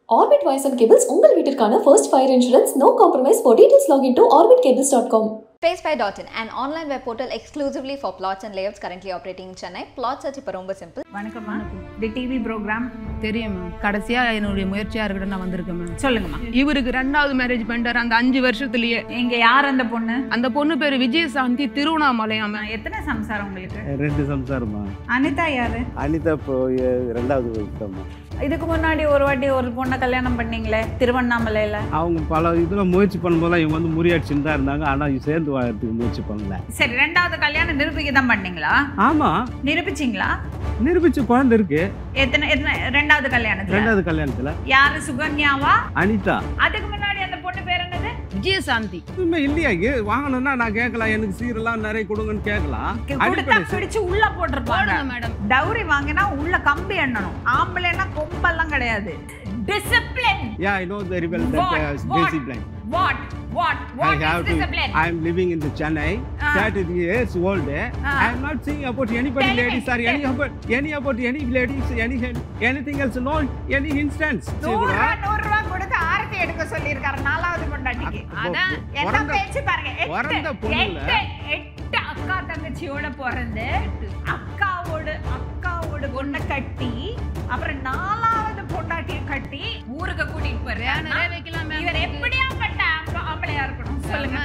Orbit Wires and Cables உங்கள் வீட்டிற்கான first fire insurance no compromise for details login to orbitcables.com Spacebuy.in, an online web portal exclusively for plots and layouts currently operating in Chennai. Plot search இப்போ ரொம்ப simple. வணக்கம்மா the TV programme தெரியும் ma'am கடைசியா என்னுடைய முயற்சியா இருக்கட்டும் நான் வந்திருக்கேன் ma'am சொல்லுங்கம்மா இவருக்கு ரெண்டாவது மேரேஜ் பண்ணிட்டார் அந்த அஞ்சு வருஷத்துலயே இங்க யார் அந்த பொண்ணு அந்த பொண்ணு பேரு விஜயசாந்தி திருவண்ணாமலையாம் மேம் எத்தனை சம்சாரம் உங்களுக்கு ரெண்டு சம்சாரமா அனிதா யாரு அனிதா இப்போ எ- ரெண்டாவது வைத்தம்மா இதுக்கு முன்னாடி ஒரு வாட்டி ஒரு பொண்ணை கல்யாணம் பண்ணீங்களே திருவண்ணாமலையில அவங்க பல இதில் முயற்சி பண்ணும்போதெல்லாம் இவங்க வந்து முறியடிச்சுன்னு தான் இருந்தாங்க ஆனால் சேர்ந்து வாழறதுக்கு முயற்சி பண்ணல சரி ரெண்டாவது கல்யாணம் நிரூபிக்க தான் பண்ணீங்களா ஆமாம் நிரூபிச்சிங்களா நிரூபிச்ச குழந்தை இருக்கு எத்தனை எத்தனை ரெண்டாவது கல்யாணத்துல ரெண்டாவது கல்யாணத்தில் யாரு சுகன்யாவா அனிதா அதுக்கு முன்னாடி அந்த பொண்ணு பேர் என்னது விஜயசாந்தி எதுவுமே இல்லையா ஏ வாங்கணும்னா நான் கேட்கலாம் எனக்கு சீரெல்லாம் நிறைய கொடுங்கன்னு கேட்கலாம் கொடுத்தா அடிப்படை சீர். பிடிச்சு உள்ள போட்டிருப்பாங்க போடுங்க மேடம் டவுரி வாங்கினா உள்ள கம்பி எண்ணணும் ஆம்பளைனா கொம்பெல்லாம் கிடையாது discipline Yeah, I know very well that What? uh, What? discipline. What what I what have is to. Discipline I am living in the Chennai. Ah. 30 years old. Ah. I am not saying about anybody Tell me, ladies or any tell- about any about any ladies any anything else. No any instance. நூறு ரூபா நூறு ரூபா கொடுத்து ஆரத்தி எடுக்க சொல்லியிருக்காரு நாலாவது பொண்டாட்டிக்கு அப்போ அதான் என்ன பிறந்த- பேச்சு பாருங்க எட்டு, பிறந்த பொண்ணுல- எட்டு, எட்டு அக்கா தங்கச்சியோட பிறந்து அக்காவோட அக்காவோட பொண்ணை கட்டி அப்புறம் நாலாவது பொண்டாட்டியை கட்டி ஊருக்கு கூட்டிட்டு போறாரு வைக்கலாம் இவர் எப்படியாப்பட்ட ஆம்ப- ஆம்பளையா இருக்கணும் சொல்லுங்க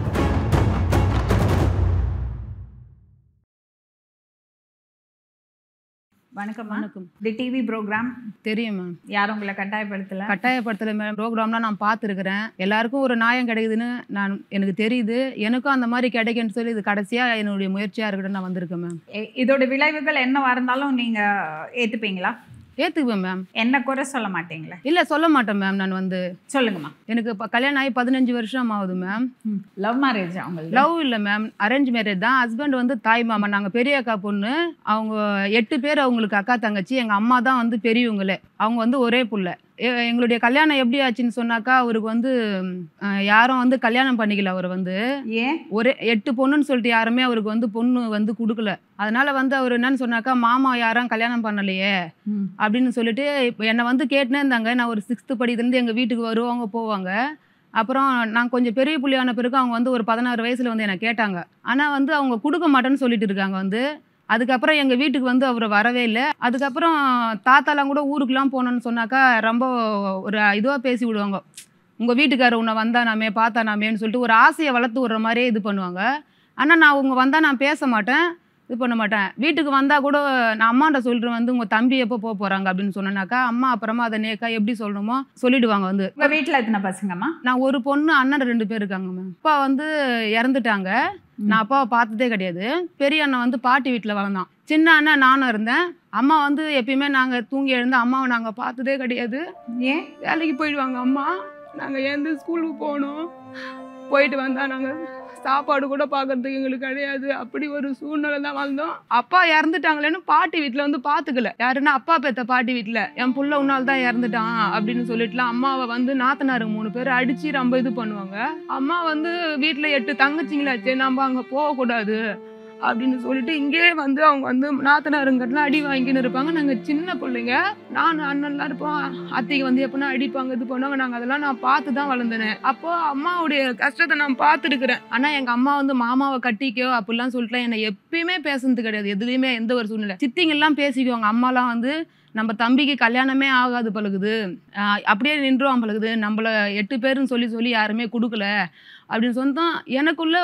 வணக்கம் வணக்கம் தி டிவி ப்ரோக்ராம் தெரியும் மேம் யாரும் உங்களை கட்டாயப்படுத்தல கட்டாயப்படுத்தல மேம் ப்ரோக்ராம்லாம் நான் பார்த்துருக்குறேன் எல்லாருக்கும் ஒரு நியாயம் கிடைக்குதுன்னு நான் எனக்கு தெரியுது எனக்கும் அந்த மாதிரி கிடைக்குன்னு சொல்லி இது கடைசியா என்னுடைய முயற்சியா இருக்கட்டும் நான் வந்திருக்கேன் மேம் எ- இதோட விளைவுகள் என்னவா இருந்தாலும் நீங்க ஏத்துப்பீங்களா ஏத்துக்குவேன் மேம் என்ன குறை சொல்ல மாட்டீங்களா இல்ல சொல்ல மாட்டேன் மேம் நான் வந்து சொல்லுங்கம்மா எனக்கு இப்போ கல்யாணம் ஆகி பதினஞ்சு வருஷம் ஆகுது மேம் லவ் மேரேஜ் அவங்க லவ் இல்லை மேம் அரேஞ்ச் மேரேஜ் தான் ஹஸ்பண்ட் வந்து தாய் மாமா நாங்கள் பெரிய அக்கா பொண்ணு அவங்க எட்டு பேர் அவங்களுக்கு அக்கா தங்கச்சி எங்கள் அம்மா தான் வந்து பெரியவங்களே அவங்க வந்து ஒரே புள்ள எ- எங்களுடைய கல்யாணம் எப்படி ஆச்சுன்னு சொன்னாக்கா அவருக்கு வந்து அஹ், யாரும் வந்து கல்யாணம் பண்ணிக்கல அவர் வந்து ஏன் ஒரே எட்டு பொண்ணுன்னு சொல்லிட்டு யாருமே அவருக்கு வந்து பொண்ணு வந்து கொடுக்கல அதனால வந்து அவர் என்னன்னு சொன்னாக்கா மாமா யாரும் கல்யாணம் பண்ணலையே அப்படின்னு சொல்லிட்டு இப்போ என்னை வந்து கேட்டுனே இருந்தாங்க நான் ஒரு சிக்ஸ்த்து படிக்கிறதுலேருந்து எங்கள் வீட்டுக்கு வருவாங்க போவாங்க அப்புறம் நான் கொஞ்சம் பெரிய புள்ளியான பிறகு அவங்க வந்து ஒரு பதினாறு வயசில் வந்து என்னை கேட்டாங்க ஆனால் வந்து அவங்க கொடுக்க மாட்டேன்னு சொல்லிட்டு இருக்காங்க வந்து அதுக்கப்புறம் எங்கள் வீட்டுக்கு வந்து அவர் வரவே இல்லை அதுக்கப்புறம் தாத்தாலாம் கூட ஊருக்குலாம் போனோன்னு சொன்னாக்கா ரொம்ப ஒரு இதுவாக பேசி விடுவாங்க உங்கள் வீட்டுக்காரர் உன்னை வந்தானாமே பார்த்தானாமேன்னு சொல்லிட்டு ஒரு ஆசையை வளர்த்து விடுற மாதிரியே இது பண்ணுவாங்க ஆனால் நான் அவங்க வந்தால் நான் பேச மாட்டேன் இது பண்ண மாட்டேன் வீட்டுக்கு வந்தால் கூட நான் அம்மாண்ட சொல்கிறேன் வந்து உங்கள் தம்பி எப்போ போக போகிறாங்க அப்படின்னு சொன்னேனாக்கா அம்மா அப்புறமா அதை நேக்கா எப்படி சொல்லணுமோ சொல்லிடுவாங்க வந்து உங்க வீட்டுல எத்தனை பசங்கம்மா நான் ஒரு பொண்ணு அண்ணன் ரெண்டு பேர் இருக்காங்க மேம் அப்பா வந்து இறந்துட்டாங்க நான் அப்பாவை பார்த்ததே கிடையாது பெரிய அண்ணன் வந்து பாட்டி வீட்டில் வளர்ந்தான் சின்ன அண்ணன் நானும் இருந்தேன் அம்மா வந்து எப்பயுமே நாங்கள் தூங்கி எழுந்து அம்மாவை நாங்கள் பார்த்ததே கிடையாது ஏன் வேலைக்கு போயிடுவாங்க அம்மா நாங்கள் எழுந்து ஸ்கூலுக்கு போகணும் போயிட்டு வந்தால் நாங்கள் சாப்பாடு கூட பார்க்கறதுக்கு எங்களுக்கு கிடையாது அப்படி ஒரு சூழ்நிலை தான் வந்தோம் அப்பா இறந்துட்டாங்களேன்னு பாட்டி வீட்டில் வந்து பார்த்துக்கல யாருன்னா அப்பா பெத்த பாட்டி வீட்டில் என் புள்ள உன்னால் தான் இறந்துட்டான் அப்படின்னு சொல்லிட்டுலாம் அம்மாவை வந்து நாத்தனாருங்க மூணு பேர் அடித்து ரொம்ப இது பண்ணுவாங்க அம்மா வந்து வீட்டில் எட்டு தங்கச்சிங்களாச்சே நம்ம அங்கே போகக்கூடாது அப்படின்னு சொல்லிட்டு இங்கேயே வந்து அவங்க வந்து நாத்தனாருங்கலாம் அடி வாங்கின்னு இருப்பாங்க நாங்கள் சின்ன பிள்ளைங்க நான் அண்ணன்லாம் இருப்போம் அத்தைக்கு வந்து எப்படின்னா அடிப்பாங்க இது பண்ணுவாங்க நாங்கள் அதெல்லாம் நான் பார்த்து தான் வளர்ந்தேன் அப்போ அம்மாவுடைய கஷ்டத்தை நான் பார்த்துருக்குறேன் ஆனால் எங்கள் அம்மா வந்து மாமாவை கட்டிக்கோ அப்படிலாம் சொல்லிட்டுலாம் என்னை எப்பயுமே பேசுனது கிடையாது எதுலேயுமே எந்த ஒரு சூழ்நிலை சித்திங்கெல்லாம் பேசிக்குவாங்க அம்மாலாம் வந்து நம்ம தம்பிக்கு கல்யாணமே ஆகாது பழகுது ஆஹ் அப்படியே நின்றுவான் பழகுது நம்மள எட்டு பேருன்னு சொல்லி சொல்லி யாருமே கொடுக்கல அப்படின்னு சொன்னதான் எனக்குள்ள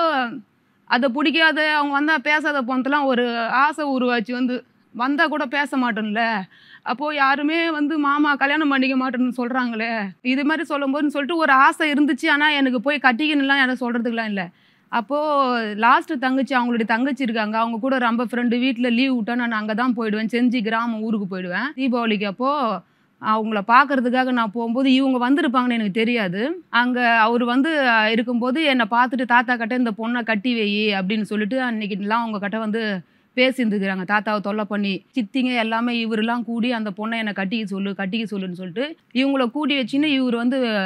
அதை பிடிக்காத அவங்க வந்தால் பேசாத போனதெல்லாம் ஒரு ஆசை உருவாச்சு வந்து வந்தால் கூட பேச மாட்டோம்ல அப்போது யாருமே வந்து மாமா கல்யாணம் பண்ணிக்க மாட்டேன்னு சொல்கிறாங்களே இது மாதிரி சொல்லும்போதுன்னு சொல்லிட்டு ஒரு ஆசை இருந்துச்சு ஆனால் எனக்கு போய் கட்டிக்கணும்லாம் எனக்கு சொல்கிறதுக்குலாம் இல்லை அப்போது லாஸ்ட்டு தங்கச்சி அவங்களுடைய தங்கச்சி இருக்காங்க அவங்க கூட ரொம்ப ஃப்ரெண்டு வீட்டில் லீவ் விட்டா நான் அங்கே தான் போயிடுவேன் செஞ்சி கிராமம் ஊருக்கு போயிடுவேன் தீபாவளிக்கு அப்போது அவங்கள பார்க்கறதுக்காக நான் போகும்போது இவங்க வந்திருப்பாங்கன்னு எனக்கு தெரியாது அங்கே அவர் வந்து அஹ், இருக்கும்போது என்னை பார்த்துட்டு தாத்தா கிட்ட இந்த பொண்ணை கட்டி வை அப்படின்னு சொல்லிட்டு அன்னைக்குலாம் அவங்க கிட்ட வந்து பேசியிருந்துக்கிறாங்க தாத்தாவை தொல்லை பண்ணி சித்திங்க எல்லாமே இவரெல்லாம் கூடி அந்த பொண்ணை என்னை கட்டிக்க சொல்லு கட்டிக்க சொல்லுன்னு சொல்லிட்டு இவங்கள கூடி வச்சுன்னு இவர் வந்து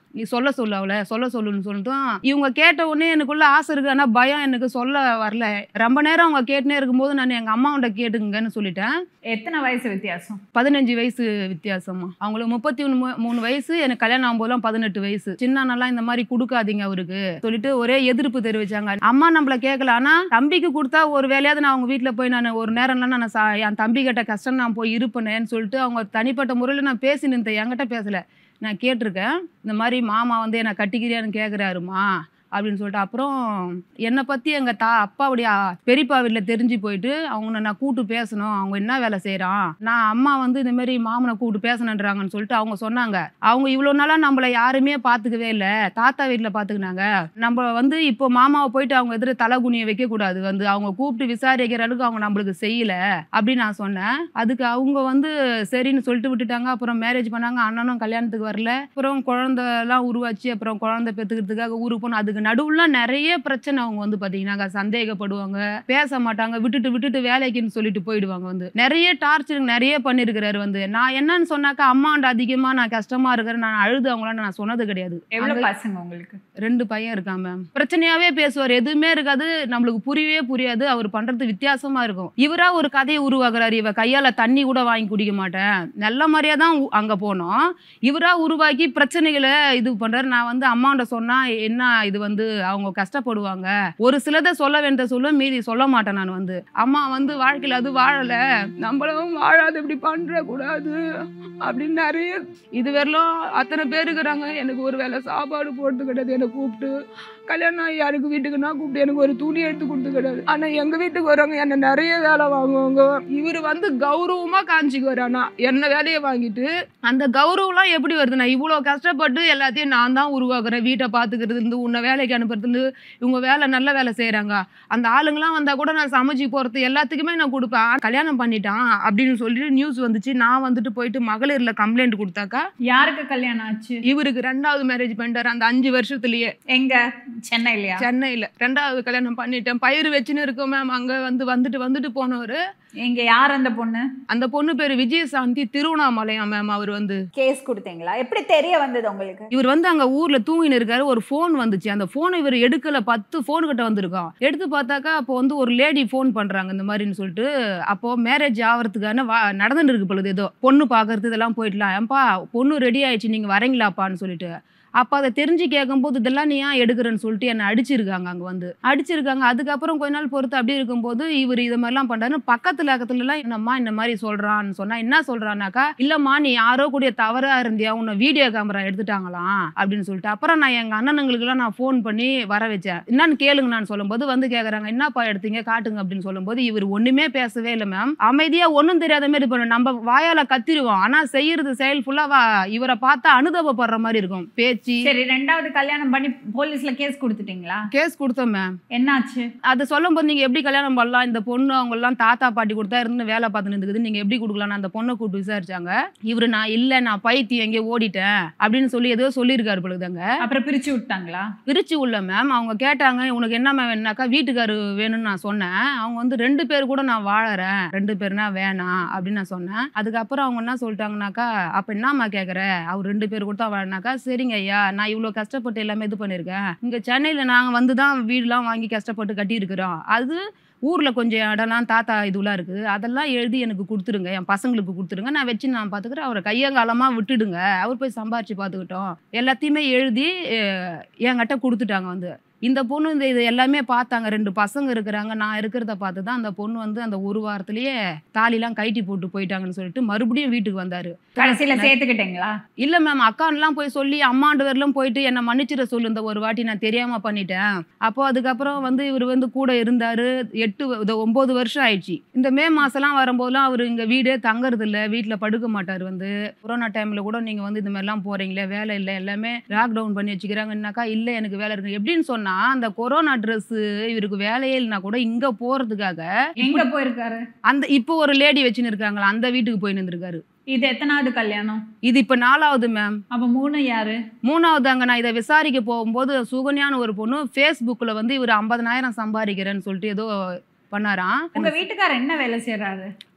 நீ சொல்ல சொல்லு அவளை சொல்ல சொல்லுன்னு சொல்லிட்டும் இவங்க கேட்ட உடனே எனக்குள்ள ஆசை இருக்கு ஆனால் பயம் எனக்கு சொல்ல வரல ரொம்ப நேரம் அவங்க கேட்டுனே இருக்கும்போது நான் எங்கள் அம்மாவோட கேட்டுங்கன்னு சொல்லிட்டேன் எத்தனை வயசு வித்தியாசம் பதினஞ்சு வயசு வித்தியாசமா அவங்களுக்கு முப்பத்தி ஒன்று மூணு வயசு எனக்கு கல்யாணம் ஆகும்போதெல்லாம் பதினெட்டு வயசு சின்னனெல்லாம் இந்த மாதிரி கொடுக்காதீங்க அவருக்கு சொல்லிட்டு ஒரே எதிர்ப்பு தெரிவிச்சாங்க அம்மா நம்மள கேட்கல ஆனா தம்பிக்கு கொடுத்தா ஒரு வேலையாவது நான் அவங்க வீட்டில் போய் நான் ஒரு நேரம்லாம் நான் சா- என் தம்பி கிட்ட கஷ்டம் நான் போய் இருப்பேனேன்னு சொல்லிட்டு அவங்க தனிப்பட்ட முறையில் நான் பேசி நின்றேன் என்கிட்ட பேசல நான் கேட்டிருக்கேன் இந்த மாதிரி மாமா வந்து என்னை கட்டிக்கிறியான்னு கேட்குறாருமா அப்படின்னு சொல்லிட்டு அப்புறம் என்னை பற்றி எங்கள் தா அப்பாவுடைய பெரியப்பா வீட்டில் தெரிஞ்சு போயிட்டு அவங்கள நான் கூட்டு பேசணும் அவங்க என்ன வேலை செய்கிறான் நான் அம்மா வந்து இந்த மாதிரி மாமனை கூப்பிட்டு பேசணுன்றாங்கன்னு சொல்லிட்டு அவங்க சொன்னாங்க அவங்க இவ்வளோ நாளாக நம்மளை யாருமே பார்த்துக்கவே இல்லை தாத்தா வீட்டில் பார்த்துக்கினாங்க நம்ம வந்து இப்போ மாமாவை போயிட்டு அவங்க எதிர தலை குனிய வைக்கக்கூடாது வந்து அவங்க கூப்பிட்டு விசாரிக்கிற அளவுக்கு அவங்க நம்மளுக்கு செய்யல அப்படின்னு நான் சொன்னேன் அதுக்கு அவங்க வந்து சரின்னு சொல்லிட்டு விட்டுட்டாங்க அப்புறம் மேரேஜ் பண்ணாங்க அண்ணனும் கல்யாணத்துக்கு வரல அப்புறம் குழந்தைலாம் உருவாச்சு அப்புறம் குழந்தை பெற்றுக்கிறதுக்காக ஊருக்கு போனோம் அதுக்கு நடுவுல நிறைய பிரச்சனை அவங்க வந்து பார்த்தீங்கன்னா சந்தேகப்படுவாங்க பேச மாட்டாங்க விட்டுட்டு விட்டுட்டு வேலைக்குன்னு சொல்லிட்டு போயிடுவாங்க வந்து நிறைய டார்ச்சர் நிறைய பண்ணியிருக்கிறாரு வந்து நான் என்னன்னு சொன்னாக்கா அம்மாண்ட அதிகமாக நான் கஷ்டமா இருக்கிறேன் நான் அழுது அவங்களாம் நான் சொன்னது கிடையாது எவ்வளவு அங்க பசங்க உங்களுக்கு ரெண்டு பையன் இருக்கான் மேம் பிரச்சனையாவே பேசுவார் எதுவுமே இருக்காது நம்மளுக்கு புரியவே புரியாது அவர் பண்றது வித்தியாசமா இருக்கும் இவரா ஒரு கதையை உருவாக்குறாரு இவ கையால தண்ணி கூட வாங்கி குடிக்க மாட்டேன் நல்ல மாதிரியா தான் உ- அங்க போனோம் இவரா உருவாக்கி பிரச்சனைகளை இது பண்றாரு நான் வந்து அம்மாண்ட சொன்னா என்ன இது வந்து அவங்க கஷ்டப்படுவாங்க ஒரு சிலதை சொல்ல வேண்டியதை சொல்ல மீதி சொல்ல மாட்டேன் நான் வந்து அம்மா வந்து வாழ்க்கையில அது வாழல நம்மளும் வாழாது இப்படி பண்ற கூடாது அப்படின்னு நிறைய இது வரலாம் அத்தனை பேர் இருக்கிறாங்க எனக்கு ஒரு வேளை சாப்பாடு போடுறது கிடையாது என்னை கூப்பிட்டு கல்யாணம் ஆகி யாருக்கு வீட்டுக்கு நான் கூப்பிட்டு எனக்கு ஒரு துணி எடுத்து கொடுத்து கிடையாது ஆனா எங்க வீட்டுக்கு வரவங்க என்ன நிறைய வேலை வாங்குவாங்க இவர் வந்து கௌரவமா காஞ்சிக்குவார் ஆனா என்ன வேலையை வாங்கிட்டு அந்த கௌரவம்லாம் எப்படி வருது நான் இவ்வளோ கஷ்டப்பட்டு எல்லாத்தையும் நான் தான் உருவாக்குறேன் வீட்டை பார்த்துக்கிறது இருந்து உன்னை வேலைக்கு அனுப்புறது இருந்து இவங்க வேலை நல்ல வேலை செய்கிறாங்க அந்த ஆளுங்கெல்லாம் வந்தால் கூட நான் சமைச்சு போகிறது எல்லாத்துக்குமே நான் கொடுப்பேன் கல்யாணம் பண்ணிட்டான் அப்படின்னு சொல்லிட்டு நியூஸ் வந்துச்சு நான் வந்துட்டு போயிட்டு மகளிரில் கம்ப்ளைண்ட் கொடுத்தாக்கா யாருக்கு கல்யாணம் ஆச்சு இவருக்கு ரெண்டாவது மேரேஜ் பண்ணிட்டாரு அந்த அஞ்சு வருஷத்துலயே எங்க சென்னையிலயா சென்னையில ரெண்டாவது கல்யாணம் பண்ணிட்டேன் பயிர் வச்சுன்னு இருக்கோம் மேம் அங்க வந்து வந்துட்டு வந்துட்டு போனவர் எங்க யார் அந்த பொண்ணு அந்த பொண்ணு பேரு விஜயசாந்தி திருவண்ணாமலையா மேம் அவர் வந்து கேஸ் கொடுத்தீங்களா எப்படி தெரிய வந்தது உங்களுக்கு இவர் வந்து அங்க ஊர்ல தூங்கின்னு இருக்காரு ஒரு ஃபோன் வந்துச்சு அந்த ஃபோன் இவர் எடுக்கல பத்து ஃபோன் கிட்ட வந்திருக்கான் எடுத்து பார்த்தாக்கா அப்போ வந்து ஒரு லேடி ஃபோன் பண்றாங்க இந்த மாதிரின்னு சொல்லிட்டு அப்போ மேரேஜ் ஆகிறதுக்கான வா நடந்துட்டு இருக்கு பொழுது ஏதோ பொண்ணு பார்க்கறது இதெல்லாம் போயிடலாம் ஏன்பா பொண்ணு ரெடி ஆயிடுச்சு நீங்க வரீங்களாப்பான்னு சொல்லிட்டு அப்போ அதை தெரிஞ்சு கேட்கும்போது இதெல்லாம் நீ ஏன் எடுக்கிறேன்னு சொல்லிட்டு என்னை அடிச்சிருக்காங்க அங்கே வந்து அடிச்சிருக்காங்க அதுக்கப்புறம் கொஞ்ச நாள் பொறுத்து அப்படி இருக்கும்போது இவர் இது மாதிரிலாம் பண்ணுறாரு பக்கத்துல பக்கத்துலலாம் என்னம்மா இந்த மாதிரி சொல்கிறான்னு சொன்னால் என்ன சொல்கிறானாக்கா இல்லைம்மா நீ யாரோ கூடிய தவறாக இருந்தியா உன்னை வீடியோ கேமரா எடுத்துட்டாங்களாம் அப்படின்னு சொல்லிட்டு அப்புறம் நான் எங்கள் அண்ணனுங்களுக்குலாம் நான் ஃபோன் பண்ணி வர வச்சேன் என்னன்னு கேளுங்க நான் சொல்லும்போது வந்து கேட்குறாங்க என்னப்பா எடுத்தீங்க காட்டுங்க அப்படின்னு சொல்லும்போது இவர் ஒன்றுமே பேசவே இல்லை மேம் அமைதியாக ஒன்றும் தெரியாத மாதிரி பண்ண நம்ம வாயால் கத்திருவோம் ஆனால் செய்யறது செயல் ஃபுல்லாக இவரை பார்த்தா அனுதாபப்படுற மாதிரி இருக்கும் பேச்சு சரி ரெண்டாவது கல்யாணம் பண்ணி போலீஸ்ல கேஸ் கொடுத்துட்டீங்களா கேஸ் கொடுத்தோம் மேம் என்னாச்சு அது சொல்லும்போது நீங்க எப்படி கல்யாணம் பண்ணலாம் இந்த பொண்ணு அவங்க எல்லாம் தாத்தா பாட்டி கொடுத்தா இருந்து வேலை பார்த்துன்னு இருக்குது நீங்க எப்படி கொடுக்கலாம் அந்த பொண்ணை கூப்பிட்டு விசாரிச்சாங்க இவரு நான் இல்ல நான் பைத்தியம் எங்கே ஓடிட்டேன் அப்படின்னு சொல்லி ஏதோ சொல்லியிருக்காரு பொழுதுங்க அப்புறம் பிரிச்சு விட்டாங்களா பிரிச்சு உள்ள மேம் அவங்க கேட்டாங்க உனக்கு என்ன மேம் வேணுனாக்கா வீட்டுக்காரு வேணும்னு நான் சொன்னேன் அவங்க வந்து ரெண்டு பேர் கூட நான் வாழறேன் ரெண்டு பேர்னா வேணாம் அப்படின்னு நான் சொன்னேன் அதுக்கப்புறம் அவங்க என்ன சொல்லிட்டாங்கனாக்கா அப்ப என்னம்மா கேட்குற அவர் ரெண்டு பேர் கூட தான் வாழனாக்கா சரிங்க ஐயா நான் இவ்வளோ கஷ்டப்பட்டு எல்லாமே இது பண்ணியிருக்கேன் இங்கே சென்னையில் நாங்கள் வந்து தான் வீடுலாம் வாங்கி கஷ்டப்பட்டு கட்டியிருக்கிறோம் அது ஊரில் கொஞ்சம் இடம்லாம் தாத்தா இதுலாம் இருக்குது அதெல்லாம் எழுதி எனக்கு கொடுத்துருங்க என் பசங்களுக்கு கொடுத்துருங்க நான் வச்சு நான் பார்த்துக்கிறேன் அவரை கையங்காலமாக விட்டுடுங்க அவர் போய் சம்பாரிச்சு பார்த்துக்கிட்டோம் எல்லாத்தையுமே எழுதி அஹ், என்கிட்ட கொடுத்துட்டாங்க வந்து இந்த பொண்ணு இந்த இது எல்லாமே பார்த்தாங்க ரெண்டு பசங்க இருக்கிறாங்க நான் இருக்கிறத பார்த்து தான் அந்த பொண்ணு வந்து அந்த ஒரு வாரத்திலேயே தாலிலாம் கைட்டி போட்டு போயிட்டாங்கன்னு சொல்லிட்டு மறுபடியும் வீட்டுக்கு வந்தாரு கடைசியில சேர்த்துக்கிட்டீங்களா இல்ல மேம் அக்கான்லாம் போய் சொல்லி அம்மாண்டு வரலும் போயிட்டு என்னை மன்னிச்சிட சொல்லு இந்த ஒரு வாட்டி நான் தெரியாம பண்ணிட்டேன் அப்போ அதுக்கப்புறம் வந்து இவர் வந்து கூட இருந்தாரு எட்டு வ- இது ஒன்பது வருஷம் ஆயிடுச்சு இந்த மே மாசம்லாம் வரும்போதெல்லாம் அவர் இங்க வீடே தங்கறது இல்ல வீட்டுல படுக்க மாட்டார் வந்து கொரோனா டைம்ல கூட நீங்க வந்து இந்த மாதிரிலாம் போறீங்களே வேலை இல்லை எல்லாமே லாக்டவுன் பண்ணி வச்சுக்கிறாங்கன்னாக்கா இல்ல எனக்கு வேலை இருக்கு எப்படின்னு சொன்னா அந்த கொரோனா ட்ரெஸ் இவருக்கு வேலையே இல்லைனா கூட இங்க போறதுக்காக எங்க போயிருக்காரு அந்த இப்போ ஒரு லேடி வச்சுன்னு இருக்காங்களா அந்த வீட்டுக்கு போய் நின்றுருக்காரு இது எத்தனாவது கல்யாணம் இது இப்ப நாலாவது மேம் அப்ப மூணு யாரு மூணாவது அங்க நான் இதை விசாரிக்க போகும்போது சுகன்யான்னு ஒரு பொண்ணு ஃபேஸ்புக்கில் வந்து இவர் ஐம்பதனாயிரம் சம்பாதிக்கிறேன்னு சொல்லிட்டு ஏதோ பண்ணாராம் உங்க வீட்டுக்காரர் என்ன வேலை செய்யறாரு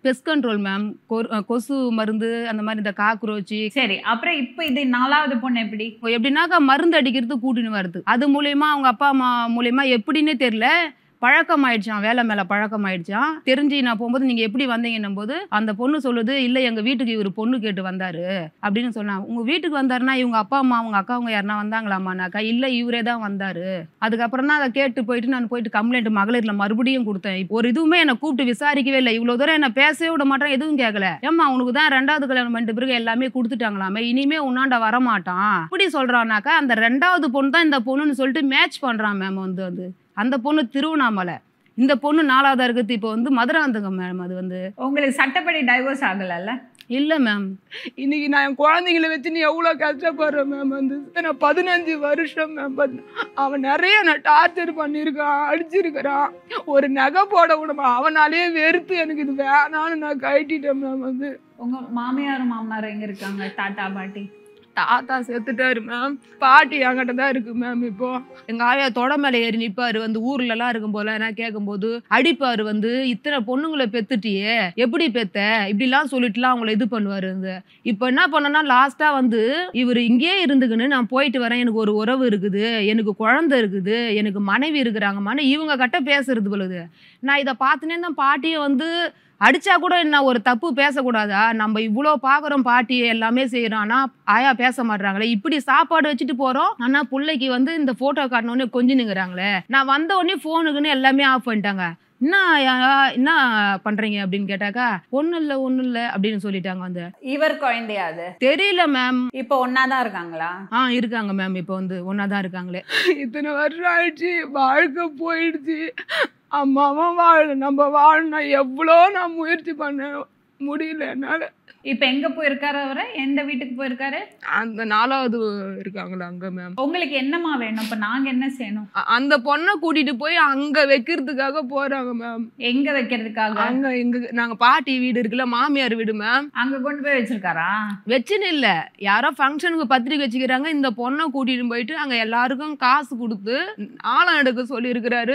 பெஸ்ட் கண்ட்ரோல் மேம் கொசு மருந்து அந்த மாதிரி இந்த காக்ரோச்சு சரி அப்புறம் இப்போ இது நாலாவது பொண்ணு எப்படி எப்படின்னாக்கா மருந்து அடிக்கிறது கூட்டின்னு வருது அது மூலயமா அவங்க அப்பா அம்மா மூலயமா எப்படின்னே தெரியல பழக்கம் ஆயிடுச்சான் வேலை மேல பழக்கம் ஆயிடுச்சான் தெரிஞ்சு நான் போகும்போது நீங்க எப்படி வந்தீங்கன்னும் போது அந்த பொண்ணு சொல்லுது இல்ல எங்க வீட்டுக்கு இவர் பொண்ணு கேட்டு வந்தாரு அப்படின்னு சொன்னாங்க உங்க வீட்டுக்கு வந்தாருன்னா இவங்க அப்பா அம்மா அவங்க அக்கா அவங்க யாருனா வந்தாங்களாமானாக்கா இல்ல இவரே தான் வந்தாரு அதுக்கப்புறம் தான் அதை கேட்டு போயிட்டு நான் போயிட்டு கம்ப்ளைண்ட் மகளிர்ல மறுபடியும் கொடுத்தேன் இப்போ ஒரு இதுவுமே என்னை கூப்பிட்டு விசாரிக்கவே இல்லை இவ்வளவு தூரம் என்ன பேசவே விட மாட்டேன் எதுவும் கேட்கல ஏம்மா உனக்கு தான் ரெண்டாவது கல்யாணம் பண்ணிட்டு பிறகு எல்லாமே கொடுத்துட்டாங்களாமே இனிமே உன்னாண்ட வரமாட்டான் இப்படி சொல்றானாக்கா அந்த ரெண்டாவது பொண்ணு தான் இந்த பொண்ணுன்னு சொல்லிட்டு மேட்ச் பண்றான் மேம் வந்து வந்து அந்த பொண்ணு திருவண்ணாமலை இந்த பொண்ணு நாலாவதா இருக்குது இப்போ வந்து மதுராந்தங்க மேம் அது வந்து உங்களுக்கு சட்டப்படி டைவர்ஸ் ஆகலைல்ல இல்ல மேம் இன்னைக்கு நான் என் குழந்தைங்கள வச்சு நீ எவ்வளோ கஷ்டப்படுறேன் மேம் வந்து நான் பதினஞ்சு வருஷம் மேம் அவன் நிறைய நான் டார்ச்சர் பண்ணியிருக்கான் அடிச்சிருக்கிறான் ஒரு நகை போட விடமா அவனாலேயே வெறுத்து எனக்கு இது வேணான்னு நான் கட்டிட்டேன் மேம் வந்து உங்க மாமியாரும் மாமனாரும் எங்க இருக்காங்க தாத்தா பாட்டி தாத்தா செத்துட்டாரு மேம் பாட்டி என்கிட்ட தான் இருக்கு மேம் இப்போ எங்க ஆயா தொட மேல ஏறி நிப்பாரு வந்து ஊர்ல எல்லாம் இருக்கும் போல நான் கேட்கும்போது அடிப்பாரு வந்து இத்தனை பொண்ணுங்களை பெத்துட்டியே எப்படி பெத்த இப்படிலாம் சொல்லிட்டுலாம் அவங்கள இது பண்ணுவாரு இந்த இப்போ என்ன பண்ணனா லாஸ்டா வந்து இவர் இங்கேயே இருந்துக்குன்னு நான் போயிட்டு வரேன் எனக்கு ஒரு உறவு இருக்குது எனக்கு குழந்தை இருக்குது எனக்கு மனைவி இருக்கிறாங்கம்மான்னு இவங்க கிட்ட பேசுறது பொழுது நான் இதை பார்த்துனே தான் பாட்டியை வந்து அடிச்சா கூட என்ன ஒரு தப்பு பேசக்கூடாதா நம்ம இவ்வளோ பார்க்குறோம் பாட்டி எல்லாமே செய்கிறோம் ஆனால் ஆயா பேச மாட்றாங்களே இப்படி சாப்பாடு வச்சுட்டு போகிறோம் ஆனால் பிள்ளைக்கு வந்து இந்த ஃபோட்டோ காட்டினோடனே கொஞ்சினுங்கிறாங்களே நான் வந்த உடனே ஃபோனுக்குன்னு எல்லாமே ஆஃப் பண்ணிட்டாங்க என்ன ஆயா, என்ன பண்ணுறீங்க அப்படின்னு கேட்டாக்கா ஒன்றும் இல்லை ஒன்றும் இல்லை அப்படின்னு சொல்லிட்டாங்க வந்து இவர் குழந்தையா அது தெரியல மேம் இப்போ ஒன்னாதான் இருக்காங்களா ஆ இருக்காங்க மேம் இப்போ வந்து ஒன்றா தான் இருக்காங்களே இத்தனை வருஷம் ஆயிடுச்சு வாழ்க்கை போயிடுச்சு அம்மாவும் வாழ நம்ம வாழணும் எவ்வளோ நான் முயற்சி பண்ண முடியல என்னால் இப்போ எங்க போயிருக்காரு அவரு எந்த வீட்டுக்கு போயிருக்காரு அந்த நாலாவது இருக்காங்களா அங்கே மேம் உங்களுக்கு என்னம்மா வேணும் இப்ப நாங்க என்ன செய்யணும் அந்த பொண்ணை கூட்டிட்டு போய் அங்கே வைக்கிறதுக்காக போகிறாங்க மேம் எங்க வைக்கிறதுக்காக அங்க எங்க நாங்க பாட்டி வீடு இருக்குல்ல மாமியார் வீடு மேம் அங்க கொண்டு போய் வச்சிருக்காரா வச்சுன்னு இல்ல யாரோ ஃபங்க்ஷனுக்கு பத்திரிக்கை வச்சுக்கிறாங்க இந்த பொண்ணை கூட்டிட்டு போயிட்டு அங்க எல்லாருக்கும் காசு கொடுத்து ஆழம் எடுக்க சொல்லி இருக்கிறாரு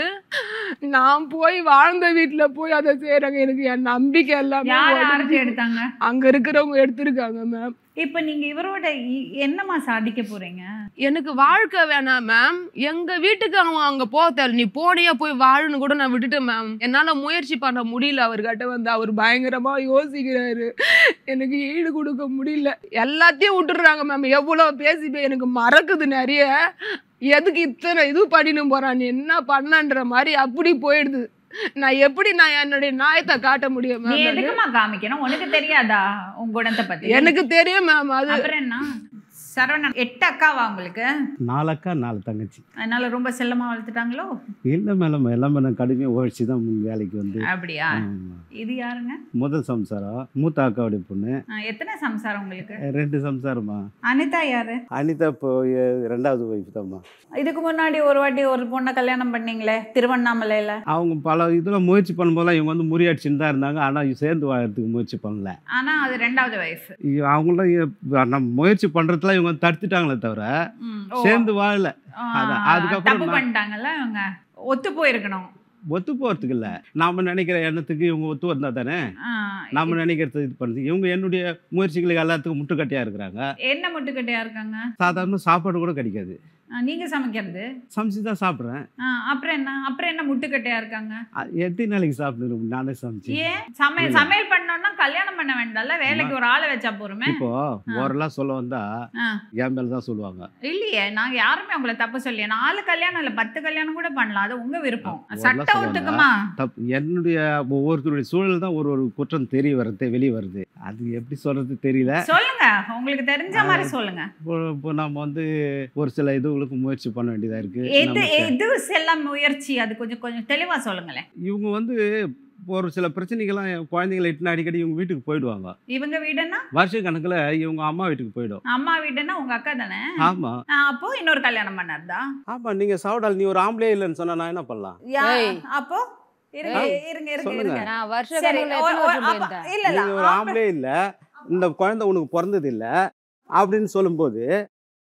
நான் போய் வாழ்ந்த வீட்டில் போய் அதை செய்கிறாங்க எனக்கு என் நம்பிக்கை எல்லாமே யார் உடைஞ்சு. யாருக்கு எடுத்தாங்க அங்க இருக்கிறவங்க எடுத்திருக்காங்க மேம் இப்ப நீங்க இவரோட இ- என்னம்மா சாதிக்க போறீங்க எனக்கு வாழ்க்கை வேணாம் மேம் எங்க வீட்டுக்கு அவன் அங்க போக தேவை நீ போனியா போய் வாழுன்னு கூட நான் விட்டுட்டேன் மேம் என்னால முயற்சி பண்ண முடியல அவர்கிட்ட வந்து அவர் பயங்கரமா யோசிக்கிறாரு எனக்கு ஈடு கொடுக்க முடியல எல்லாத்தையும் விட்டுடுறாங்க மேம் எவ்வளோ பேசி போய் எனக்கு மறக்குது நிறைய எதுக்கு இத்தனை இது பண்ணின்னு போறான் நீ என்ன பண்ணன்ற மாதிரி அப்படி போயிடுது நான் எப்படி நான் என்னுடைய நியாயத்தை காட்ட முடியும் நீ மேம் எதுக்குமா காமிக்கணும் உனக்கு தெரியாதா உன் குணத்தை பத்தி எனக்கு தெரியும் மேம் அது அப்புறம் என்ன சரவணன் எட்டு அக்காவா உங்களுக்கு நாலு அக்கா நாலு தங்கச்சி அதனால ரொம்ப செல்லமா வளர்த்துட்டாங்களோ இல்லை மேடம் எல்லாமே நான் கடுமையாக உழைச்சி தான் முன் வேலைக்கு வந்து அப்படியா ஆமா. இது யாருங்க முதல் சம்சாரம் மூத்த அக்காவுடைய பொண்ணு ஆ, எத்தனை சம்சாரம் உங்களுக்கு ரெண்டு சம்சாரமா அனிதா யாரு அனிதா இப்போ எ- ரெண்டாவது ஒய்ஃப் தான்மா இதுக்கு முன்னாடி ஒரு வாட்டி ஒரு பொண்ணை கல்யாணம் பண்ணீங்களே திருவண்ணாமலையில அவங்க பல இதில் முயற்சி பண்ணும்போதெல்லாம் இவங்க வந்து முறியடிச்சுன்னு தான் இருந்தாங்க ஆனால் சேர்ந்து வாழறதுக்கு முயற்சி பண்ணல ஆனா அது ரெண்டாவது வயசு இ- அவங்களும் இ- நம்ம முயற்சி பண்ணுறதுல இவங்க தடுத்துட்டாங்களே தவிர சேர்ந்து வாழல அதான். அதுக்கப்புறம் தப்பு நான்- பண்ணிட்டாங்கல்ல இவங்க ஒத்து போயிருக்கணும் ஒத்து போகிறதுக்கு இல்லை நாம நினைக்கிற எண்ணத்துக்கு இவங்க ஒத்து வந்தா தானே ஆ, நாம நினைக்கிறது இது பண்ணுறது இவங்க என்னுடைய முயற்சிகளுக்கு எல்லாத்துக்கும் முட்டுக்கட்டையாக இருக்கிறாங்க என்ன முட்டுக்கட்டையா இருக்காங்க சாதாரண சாப்பாடு கூட கிடைக்காது ஆ, நீங்க சமைக்கிறது சமைச்சு தான் சாப்பிட்றேன் ஆ, அப்புறம் என்ன அப்புறம் என்ன முட்டுக்கட்டையா இருக்காங்க எத்தனை நாளைக்கு சாப்பிடணும் நானே சமைச்சு ஏன் சமையல் இல்ல. சமையல் பண்ணோம்னா கல்யாணம் பண்ண வேண்டாம்ல வேலைக்கு ஒரு ஆளை வச்சா போருமே இப்போ ஓரெல்லாம் சொல்ல வந்தா ஆ. என் மேல தான் சொல்லுவாங்க இல்லையே நாங்க யாருமே உங்களை தப்பு சொல்லியே நாலு கல்யாணம் இல்ல பத்து கல்யாணம் கூட பண்ணலாம் அது உங்க விருப்பம் ஆ, சட்டம் சொல்லுவாங்க. ஒத்துக்குமா தப்பு என்னுடைய ஒவ்வொருத்தருடைய சூழல் தான் ஒரு ஒரு குற்றம் தெரிய வருது வெளியே வருது அது எப்படி சொல்றது தெரியல சொல்லுங்க உங்களுக்கு தெரிஞ்ச மாதிரி சொல்லுங்க இப்போ இப்போ நம்ம வந்து ஒரு சில இதுகளுக்கு முயற்சி பண்ண வேண்டியதா இருக்கு எது நமக்கு- எது செல்ல முயற்சி அது கொஞ்சம் கொஞ்சம் தெளிவா சொல்லுங்களேன் இவங்க வந்து ஒரு சில பிரச்சனைகள்லாம் என் குழந்தைங்களை இட்டுன்னு அடிக்கடி இவங்க வீட்டுக்கு போயிடுவாங்க இவங்க வீடுன்னா வருஷ கணக்குல இவங்க அம்மா வீட்டுக்கு போயிடும் அம்மா வீடுன்னா உங்க அக்கா தானே ஆமா ஆ, அப்போ இன்னொரு கல்யாணம் பண்ணாருதா ஆமா நீங்க சாவடால் நீ ஒரு ஆம்பளே இல்லைன்னு சொன்னா நான் என்ன பண்ணலாம் யா- ஏய். அப்போ இருங்க ஆ, இருங்க இருங்க சொல்லுங்க. இருங்க நான் வருஷ சரி கணக்குல ஓ- எத்தனை ஓ- வருஷம் அப்ப- போயிருந்தேன் இல்ல இல்ல நீங்க ஒரு ஆம்பளை- ஆம்பளே இல்ல இந்த குழந்தை உனக்கு பிறந்தது இல்ல அப்படின்னு சொல்லும்போது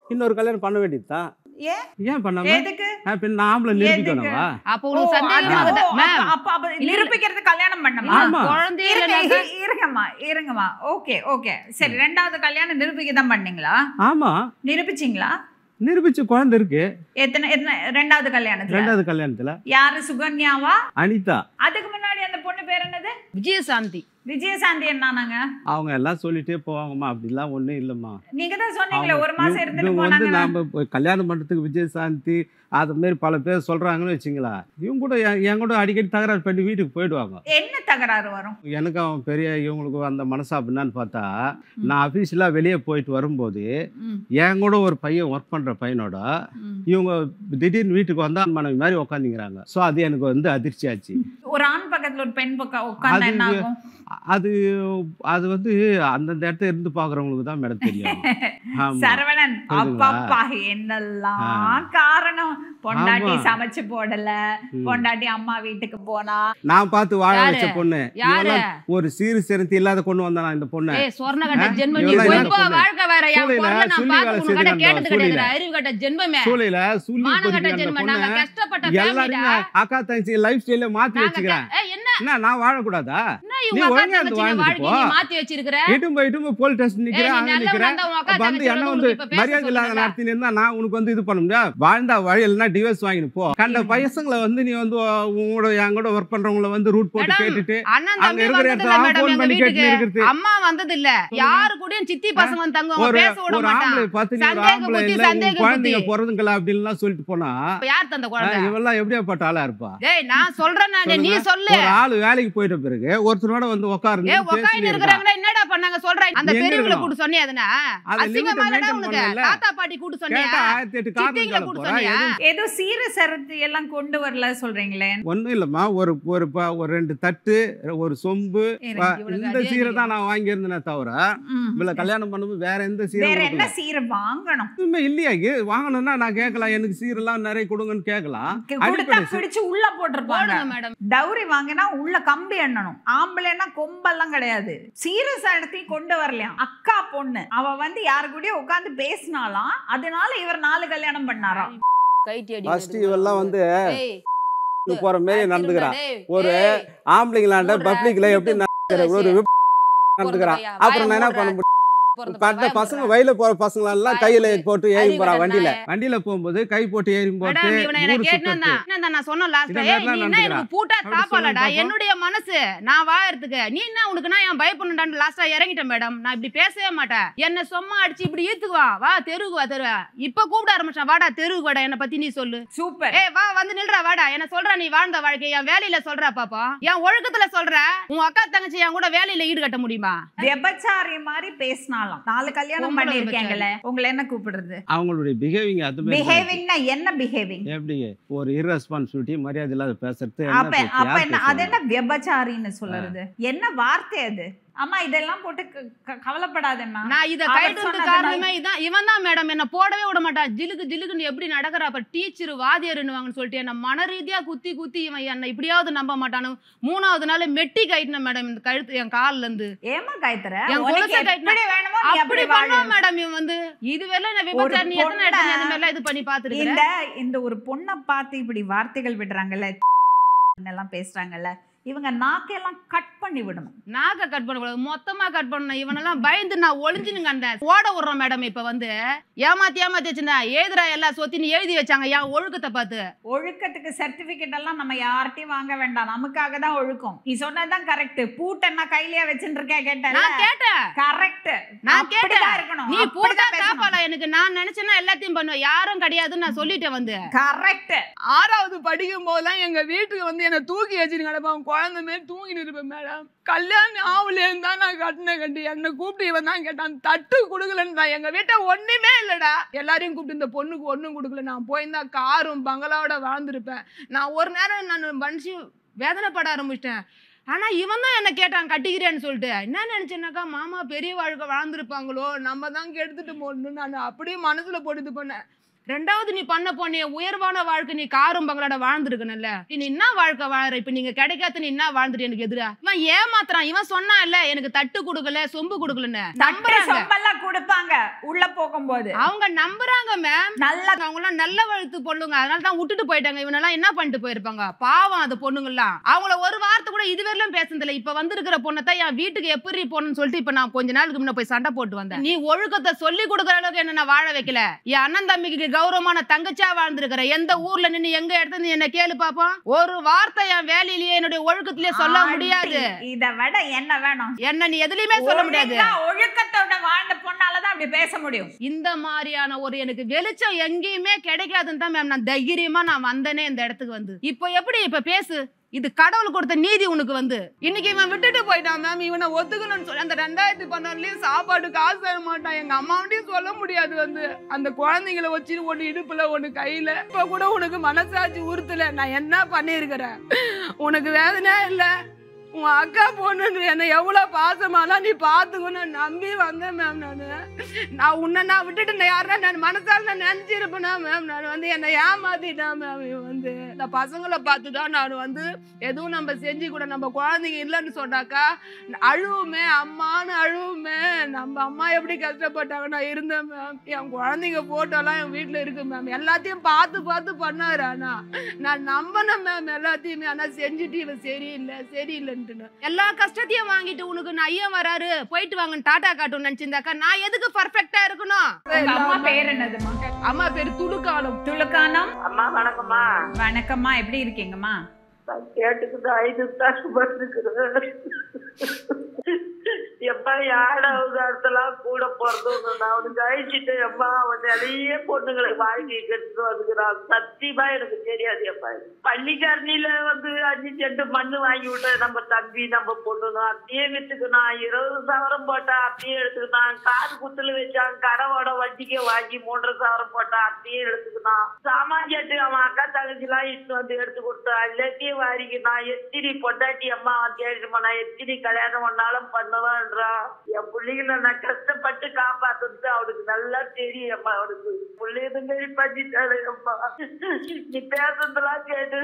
இன்னொரு கல்யாணம் பண்ண வேண்டியது தான் ஏன்? ஏன் பண்ணாம எதுக்கு ஆ, பின்ன நான் ஆம்பளை நிரூபிக்கணுமா அப்போ ஓ, உனக்கு சந்தேகம் அது- ஆகுது ஓ, மேம் அப்ப- அப்ப- அப்ப நிரூபிக்கிறது கல்யாணம் பண்ணமா ஆமா. குழந்தையே இருங்க, இல்லைனாக்கா இ- இருங்கம்மா இருங்கம்மா ஓகே ஓகே சரி ரெண்டாவது கல்யாணம் நிரூபிக்க தான் பண்ணீங்களா ஆமா நிரூபிச்சிங்களா நிரூபிச்சு குழந்தை இருக்கு எத்தனை எத்தனை ரெண்டாவது கல்யாணத்துல ரெண்டாவது கல்யாணத்துல யாரு சுகன்யாவா அனிதா அதுக்கு முன்னாடி அந்த பொண்ணு பேர் என்னது விஜயசாந்தி விஜயசாந்தி என்னன்னாங்க அவங்க எல்லாம் சொல்லிட்டே போவாங்கம்மா அப்படிலாம் ஒண்ணும் இல்லம்மா நீங்க தான் சொன்னீங்களே அவங்க ஒரு மாசம் இவங்க- இருந்துட்டு இவங்க வந்து போனாங்க நாம போய் கல்யாணம் பண்றதுக்கு விஜயசாந்தி அது மாதிரி பல பேர் சொல்றாங்கன்னு வச்சுங்களா இவங்க கூட என் என் கூட அடிக்கடி தகராறு பண்ணி வீட்டுக்கு போயிடுவாங்க என்ன தகராறு வரும் எனக்கு அவன் பெரிய இவங்களுக்கு அந்த மனசாப்பு என்னன்னு பார்த்தா நான் அஃபீஷியலாக வெளியே போயிட்டு வரும்போது ம். என் கூட ஒரு பையன் ஒர்க் பண்ற பையனோட ம். இவங்க திடீர்னு வீட்டுக்கு வந்தா மனைவி மாதிரி உட்காந்துங்கிறாங்க ஸோ அது எனக்கு வந்து அதிர்ச்சி ஆச்சு ஒரு ஆண் பக்கத்துல ஒரு பெண் பக்கம் உட்கார்ந்தா அது என்ன ஆகும் அது அது வந்து அந்தந்த இடத்துல இருந்து பாக்குறவங்களுக்கு தான் மேடம் தெரியும் ஆமா சரவணன் புரியுதுங்களா? அப்பப்பா என்னெல்லாம் காரணம் பொண்டாட்டி ஆமா. சமைச்சு போடல ம். பொண்டாட்டி அம்மா வீட்டுக்கு போனா நான் பார்த்து வாழ யாரு? வச்ச பொண்ணு யாரு இவெல்லாம் ஒரு சீறு சிறுத்தி இல்லாத கொண்டு வந்தானா இந்த பொண்ணு ஏய் சொர்ணகட்ட ஆ? ஜென்மம் நீ இவெல்லாம் போய் என்ன போ பொண்ணு? வாழ்க்கை வேற என் சூளையில குரலை நான் சுள்ளி பார்த்து வேலை உனக்கிட்ட செய்து கேட்டது சூளையில. கிடையாது அறிவு கட்ட ஜென்மமே சூளையில சுள்ளி மானகட்ட பொறிக்கிற அந்த ஜென்மம் நாங்க பொண்ணு கஷ்டப்பட்ட எல்லாரையும் ஃபேமிலிடா அக்கா தங்கச்சி லைஃப் ஸ்டைல மாத்தி நாங்க வச்சுக்கிறேன் கே- ஏய், என்ன என்ன நான் வாழக்கூடாதா என்ன நீ இவங்க அக்கா ஒழுங்கா இருந்து தங்கச்சிங்க வாழ்ந்துட்டு வாழ்க்கை போ. நீ மாத்தி வச்சிருக்கிற இட்டும் போய் இட்டும் போய் போலீஸ் ஸ்டேஷன் ஏய், நிக்கிறேன் நீ அங்க நல்லவனா நிக்கிறேன் இருந்தா உன் அக்கா அப்ப வந்து தங்கச்சியோட என்ன உனக்கு வந்து இப்ப பேச மரியாதை இல்லாத சொல்லுங்க. நடத்தினு இருந்தா நான் உனக்கு வந்து இது பண்ண முடியாது வாழ்ந்தா வழி இல்லைன்னா டிவோர்ஸ் வாங்கிட்டு போ கண்ட பசங்களை வந்து நீ வந்து உங்களோட என் கூட ஒர்க் பண்றவங்கள வந்து ரூட் போட்டு மேடம், கேட்டுட்டு அண்ணன் அங்க தம்பி இருக்கிற வந்தது இடத்துல இல்ல மேடம் ஃபோன் எங்க பண்ணி வீட்டுக்கு கேட்டு இருக்கிறது அம்மா வந்தது இல்ல யாரு கூடயும் சித்தி பசங்க வந்து தங்குவாங்க ஒரு பேச விட ஒரு மாட்டான் ஆம்பளை பார்த்து நீ ஒரு சந்தேக ஆம்பளை புத்தி, இல்ல உன் சந்தேக குழந்தைங்க புத்தி. பிறந்துங்களா அப்படின்லாம் சொல்லிட்டு போனா இப்ப யார் தந்த ஆ, குழந்தை இவெல்லாம் எப்படியாப்பட்ட ஆளா இருப்பா டேய் நான் சொல்றேன் நானு, நீ சொல்லுங்க. சொல்லு ஒரு ஆளு வேலைக்கு போயிட்ட பிறகு ஒருத்தரோட வந்து உட்கார்ந்து ஏ உக்காந்து இருக்கிறாங்க என்னடா பண்ணாங்க சொல்றேன் அந்த நீ எங்க பெரியவங்களை இருக்கணும்? கூட்டு சொன்னியா அதுனா அதை அசிங்கமா limit இல்லடா maintain உனக்கு பண்ணல. தாத்தா பாட்டி கூட்டு சொன்னியா கேட்டா ஆயிரத்தி எட்டு காரணம் சித்திங்களை சொல்ல கூட்டு போறா சொன்னியா எதுவும் ஏதோ சீர சரத்து எல்லாம் கொண்டு வரல சொல்றீங்களே ஒண்ணும் இல்லம்மா ஒரு ஒரு ப- ஒரு ரெண்டு தட்டு ஒரு சொம்பு இருங்க, ப- இவளுக்கு இந்த அதே சீரை தான் நான் வாங்கியிருந்தேனே தவிர ம். இவள கல்யாணம் பண்ணும்போது வேற எந்த சீரை வேற என்ன கொடுக்கல. சீரை வாங்கணும் எதுவுமே இல்லையா இது வாங்கணும்னா நான் கேட்கலாம் எனக்கு சீரெல்லாம் நிறைய கொடுங்கன்னு கேட்கலாம் கொடுத்தா அடிப்படை சீ- பிடிச்சு உள்ள போட்டிருப்பாங்க போடுங்க மேடம் டவுரி வாங்கினா உள்ள கம்பி எண்ணணும் ஆம்பளைன்னா கொம்பெல்லாம் கிடையாது சீரியஸ் இடத்தையும் கொண்டு வரலையாம் அக்கா பொண்ணு அவ வந்து யாரு கூடயும் உட்கார்ந்து பேசினாலாம் அதனால இவர் நாலு கல்யாணம் பண்ணாராம் கைட்டி அடி First இவெல்லாம் வந்து ஏய், போற மாதிரி நடந்துக்கிறான் டேய், ஒரு ஏய், ஆம்பளைங்களாண்ட மூடுறா, பப்ளிக்ல எப்படி மூடு, நடக்கிற ஒரு விப் நடந்துக்கிறான் பொறுத்த அப்புறம் நான் என்ன வாயை பண்ண மூடுறா. முடியும் பொறுத்த பட்ட வாயை பசங்க மூடுறா. வயல போற பசங்க எல்லாம் வாயை கையில மூடு. போட்டு ஏறி அறிவு போறா கெட்ட வண்டியில நாயே. வண்டியில போகும்போது கை போட்டு ஏறி போட்டு மேடம் இவனை என்ன ஊரு கேட்டேன் சுத்தறது. தான் நான் சொன்ன லாஸ்ட் இதை ஏய் மாதிரிலாம் நீ என்ன நடந்துக்கிறா. எனக்கு பூட்டா அப்படி தாப்பாலடா சொல்லுங்க பாப்போம். என்னுடைய மனசு நான் வாயறதுக்கு நீ என்ன உனக்கு நான் என் பயப்படணுடான்னு லாஸ்டா இறங்கிட்டேன் மேடம் நான் இப்படி பேசவே மாட்டேன் என்ன சும்மா அடிச்சு இப்படி ஈத்துக்குவா வா தெருவுக்கு வா தெருவா இப்ப கூப்பிட ஆரம்பிச்சான் வாடா தெருவுக்கு வாடா என்ன பத்தி நீ சொல்லு சூப்பர் ஏய் வா வந்து நில்றா வாடா என்ன சொல்ற நீ வாழ்ந்த வாழ்க்கை என் வேலையில சொல்ற பாப்பா என் ஒழுக்கத்துல சொல்ற உன் அக்கா தங்கச்சி என் கூட வேலையில ஈடுகட்ட முடியுமா விபச்சாரி மாதிரி பேசினாலாம் நாலு கல்யாணம் பொம்பளை பண்ணிருக்கீங்களே உங்களை என்ன கூப்பிடுறது அவங்களுடைய பிஹேவிங் அது மாதிரி தான் இருக்கு. பிஹேவிங்னா என்ன பிஹேவிங் எப்படி ஒரு irresponsibility மரியாதை இல்லாத பேசுறது என்ன அப்ப பேச்சு? அப்ப யார் என்ன அது பேசுறது? என்ன விபச்சாரின்னு சொல்றது என்ன வார்த்தை அது அம்மா இதெல்லாம் போட்டு க- க- கவலைப்படாதேம்மா நான் இத அவர் கைட்டு சொன்னதுனால- காரணமே இதான் இவன் தான் மேடம் என்ன போடவே விட மாட்டான் ஜிலுக்கு ஜிலுக்குன்னு எப்படி நடக்கிற அப்ப டீச்சர் வாதியருன்னுவாங்கன்னு சொல்லிட்டு என்ன மன ரீதியா குத்தி குத்தி இவன் என்ன இப்படியாவது நம்ப மாட்டானு மூணாவது நாள் மெட்டி கைட்டின மேடம் இந்த கழுத்து என் கால்ல இருந்து ஏமா காய்த்துற என் உனக்கு கொலுசை கட்டின- எப்படி வேணுமோ நீ அப்படி அப்படி வாழு பண்ணுவான் மேடம் இவன் வந்து இதுவரை நான் விபச்சாரி நீ எத்தனை பொண்ணை- இடத்துல நீ அந்த மாதிரிலாம் இது பண்ணி பாத்துருக்கேன் இந்த இந்த ஒரு பொண்ணை பார்த்து இப்படி வார்த்தைகள் விடுறாங்கல்ல எல்லாம் பேசுறாங்கல்ல இவங்க நாக்கையெல்லாம் கட் பண்ணி விடணும் நாக்க கட் பண்ணக்கூடாது மொத்தமா கட் பண்ணணும் இவனெல்லாம் பயந்து நான் ஒளிஞ்சுனுங்க அந்த ஓட விடுறோம் மேடம் இப்ப வந்து ஏமாத்தி ஏமாத்தி வச்சிருந்தா ஏதுரா எல்லா சொத்தின்னு எழுதி வச்சாங்க என் ஒழுக்கத்தை பார்த்து ஒழுக்கத்துக்கு சர்டிபிகேட் எல்லாம் நம்ம யார்ட்டையும் வாங்க வேண்டாம் நமக்காக தான் ஒழுக்கம் நீ சொன்னதுதான் கரெக்ட் பூட்டை நான் கையிலேயே வச்சுட்டு இருக்கேன் கேட்டேன் நான் கேட்டேன் கரெக்ட் நான் கேட்டேன். இருக்கணும் நீ பூட்டா தாப்பாளா எனக்கு நான் நினைச்சேன்னா எல்லாத்தையும் பண்ணுவேன் யாரும் கிடையாதுன்னு நான் சொல்லிட்டேன் வந்து கரெக்ட் ஆறாவது படிக்கும் போதெல்லாம் எங்க வீட்டுக்கு வந்து என்னை தூக்கி வச்சுட்டு கிடப்பான் குழந்தை மாரி தூங்கிட்டு இருப்பேன் மேடம் கல்யாணம் ஆகலேன்னு தான் நான் கட்டினேன் கட்டி என்னை கூப்பிட்டு இவன் தான் கேட்டான் தட்டு கொடுக்கலன்னு தான் எங்க வீட்டை ஒண்ணுமே இல்லடா எல்லாரையும் கூப்பிட்டு இந்த பொண்ணுக்கு ஒண்ணும் கொடுக்கல நான் போயிருந்தா காரும் பங்களாவோட வாழ்ந்திருப்பேன் நான் ஒரு நேரம் நான் மனுஷி வேதனைப்பட ஆரம்பிச்சிட்டேன் ஆனா இவன் தான் என்ன கேட்டான் கட்டிக்கிறேன்னு சொல்லிட்டு என்ன நினைச்சேன்னாக்கா மாமா பெரிய வாழ்க்கை வாழ்ந்திருப்பாங்களோ நம்ம தான் கெடுத்துட்டு போடணும் நான் அப்படியே மனசுல போட்டு இது பண்ணேன் ரெண்டாவது நீ பண்ண போனே உயர்வான வாழ்க்கை நீ காரும் பங்களோட வாழ்ந்துருக்கணும்ல நீ என்ன வாழ்க்கை வாழற இப்ப நீங்க கிடைக்காத நீ என்ன வாழ்ந்துட்டு எனக்கு எதிரா இவன் ஏமாத்துறான் இவன் சொன்னா இல்ல எனக்கு தட்டு கொடுக்கல சொம்பு கொடுக்கலன்னு தட்டு நம்புறாங்க சொம்பெல்லாம் கொடுப்பாங்க உள்ள போகும்போது அவங்க நம்புறாங்க மேம் நல்லா அவங்க எல்லாம் நல்ல வழுத்து பொண்ணுங்க அதனால தான் விட்டுட்டு போயிட்டாங்க இவனெல்லாம் என்ன பண்ணிட்டு போயிருப்பாங்க பாவம் அந்த பொண்ணுங்கெல்லாம் அவங்கள ஒரு வார்த்தை கூட இதுவரையிலும் பேசுனதில்ல இப்ப வந்திருக்கிற பொண்ணை தான் என் வீட்டுக்கு எப்படி போகணும்னு சொல்லிட்டு இப்ப நான் கொஞ்ச நாளுக்கு முன்ன போய் சண்டை போட்டு வந்தேன் நீ ஒழுக்கத்தை சொல்லி கொடுக்குற அளவுக்கு என்ன நான் வாழ வைக்கல என் அண்ணன் தம்பிக்கு கௌரவமான தங்கச்சியா வாழ்ந்திருக்கிற எந்த ஊர்ல நின்னு எங்க இடத்துல நீ என்ன கேளு பாப்போம் ஒரு வார்த்தை என் வேலையிலேயே என்னுடைய ஒழுக்கத்திலேயே சொல்ல முடியாது ஆண்டி, இத விட என்ன வேணும் என்ன நீ எதுலயுமே சொல்ல முடியாது ஒழுங்கா ஒழுக்கத்தோட வாழ்ந்த பொண்ணாலதான் அப்படி பேச முடியும் இந்த மாதிரியான ஒரு எனக்கு வெளிச்சம் எங்கேயுமே கிடைக்காதுன்னு தான் மேம் நான் தைரியமா நான் வந்தேனே இந்த இடத்துக்கு வந்து இப்போ எப்படி இப்ப பேசு இது கடவுள் கொடுத்த நீதி உனக்கு வந்து இன்னைக்கு இவன் விட்டுட்டு போயிட்டான் மேம் இவனை ஒத்துக்கணும்னு சொல்லி அந்த ரெண்டாயிரத்தி பன்னெண்டுலயும் சாப்பாடு காசு தர மாட்டான் எங்க அம்மாவட்டையும் சொல்ல முடியாது வந்து அந்த குழந்தைங்களை வச்சு ஒண்ணு இடுப்புல ஒண்ணு கையில இப்ப கூட உனக்கு மனசாட்சி உறுத்தல நான் என்ன பண்ணிருக்கிறேன் உனக்கு வேதனை இல்ல உன் அக்கா பொண்ணு என்னை எவ்வளவு பாசமாலாம் நீ பாத்துக்கணும் நம்பி வந்தேன் மேம் நானு நான் உன்னை நான் விட்டுட்டு நான் யாருன்னா நான் மனசால நான் நினைச்சிருப்பேனா மேம் நான் வந்து என்னை ஏமாத்திட்டேன் மேம் இவன் வந்து இந்த பசங்களை பார்த்து தான் நான் வந்து எதுவும் நம்ம செஞ்சு கூட நம்ம குழந்தைங்க இல்லைன்னு சொன்னாக்கா அழுவுமே அம்மான்னு அழுவுமே நம்ம அம்மா எப்படி கஷ்டப்பட்டாங்க நான் இருந்தேன் மேம் என் குழந்தைங்க போட்டோலாம் என் வீட்டில் இருக்கு மேம் எல்லாத்தையும் பார்த்து பார்த்து பண்ணாரு ஆனா நான் நம்பினேன் மேம் எல்லாத்தையுமே ஆனா செஞ்சுட்டு இவன் சரியில்லை சரியில்லைன்ட்டுன்னு எல்லா கஷ்டத்தையும் வாங்கிட்டு உனக்கு நான் ஐயன் வராரு போயிட்டு வாங்கன்னு டாட்டா காட்டும் நினைச்சிருந்தாக்கா நான் எதுக்கு பர்ஃபெக்டா இருக்கணும் உங்க அம்மா பேர் என்னதுமா அம்மா பேர் துடுக்காலம் துளுக்கானம் அம்மா வணக்கம்மா வணக்கம்மா எப்படி இருக்கீங்கம்மா நான் கேட்டுக்கிட்டு ஐந்து கஷ்டப்பட்டுக்கிறேன் எப்பா ஏழாவது இடத்துலாம் கூட பிறந்தவங்க நான் அவனுக்கு அழிச்சிட்டு எப்பா அவன் நிறைய பொண்ணுங்களை வாழ்க்கை கெடுத்து வந்துக்கிறான் சத்தியமா எனக்கு தெரியாது எப்பா பள்ளிக்காரணியில வந்து அஞ்சு செண்டு மண்ணு வாங்கி விட்ட நம்ம தம்பி நம்ம பொண்ணுங்க அப்படியே வித்துக்கினான் இருபது சவரம் போட்டா அப்படியே எடுத்துக்கினான் காது குத்துல வச்சான் கடவோட வட்டிக்கு வாங்கி மூன்றரை சவரம் போட்டா அப்படியே எடுத்துக்கினான் சாமான் செட்டு அவன் அக்கா தங்கச்சிலாம் இட்டு வந்து எடுத்து கொடுத்தா எல்லாத்தையும் வாரிக்கினான் எத்திரி பொண்டாட்டி அம்மா தேடிமா நான் எத்திரி கல்யாணம் பண்ணாலும் பண்ணுவான்றா என் பிள்ளைகளை நான் கஷ்டப்பட்டு காப்பாத்துறது அவனுக்கு நல்லா தெரியும் அம்மா அவனுக்கு பிள்ளைங்க மாரி பண்ணிட்டாரு அம்மா நீ பேசுறதெல்லாம் கேட்டு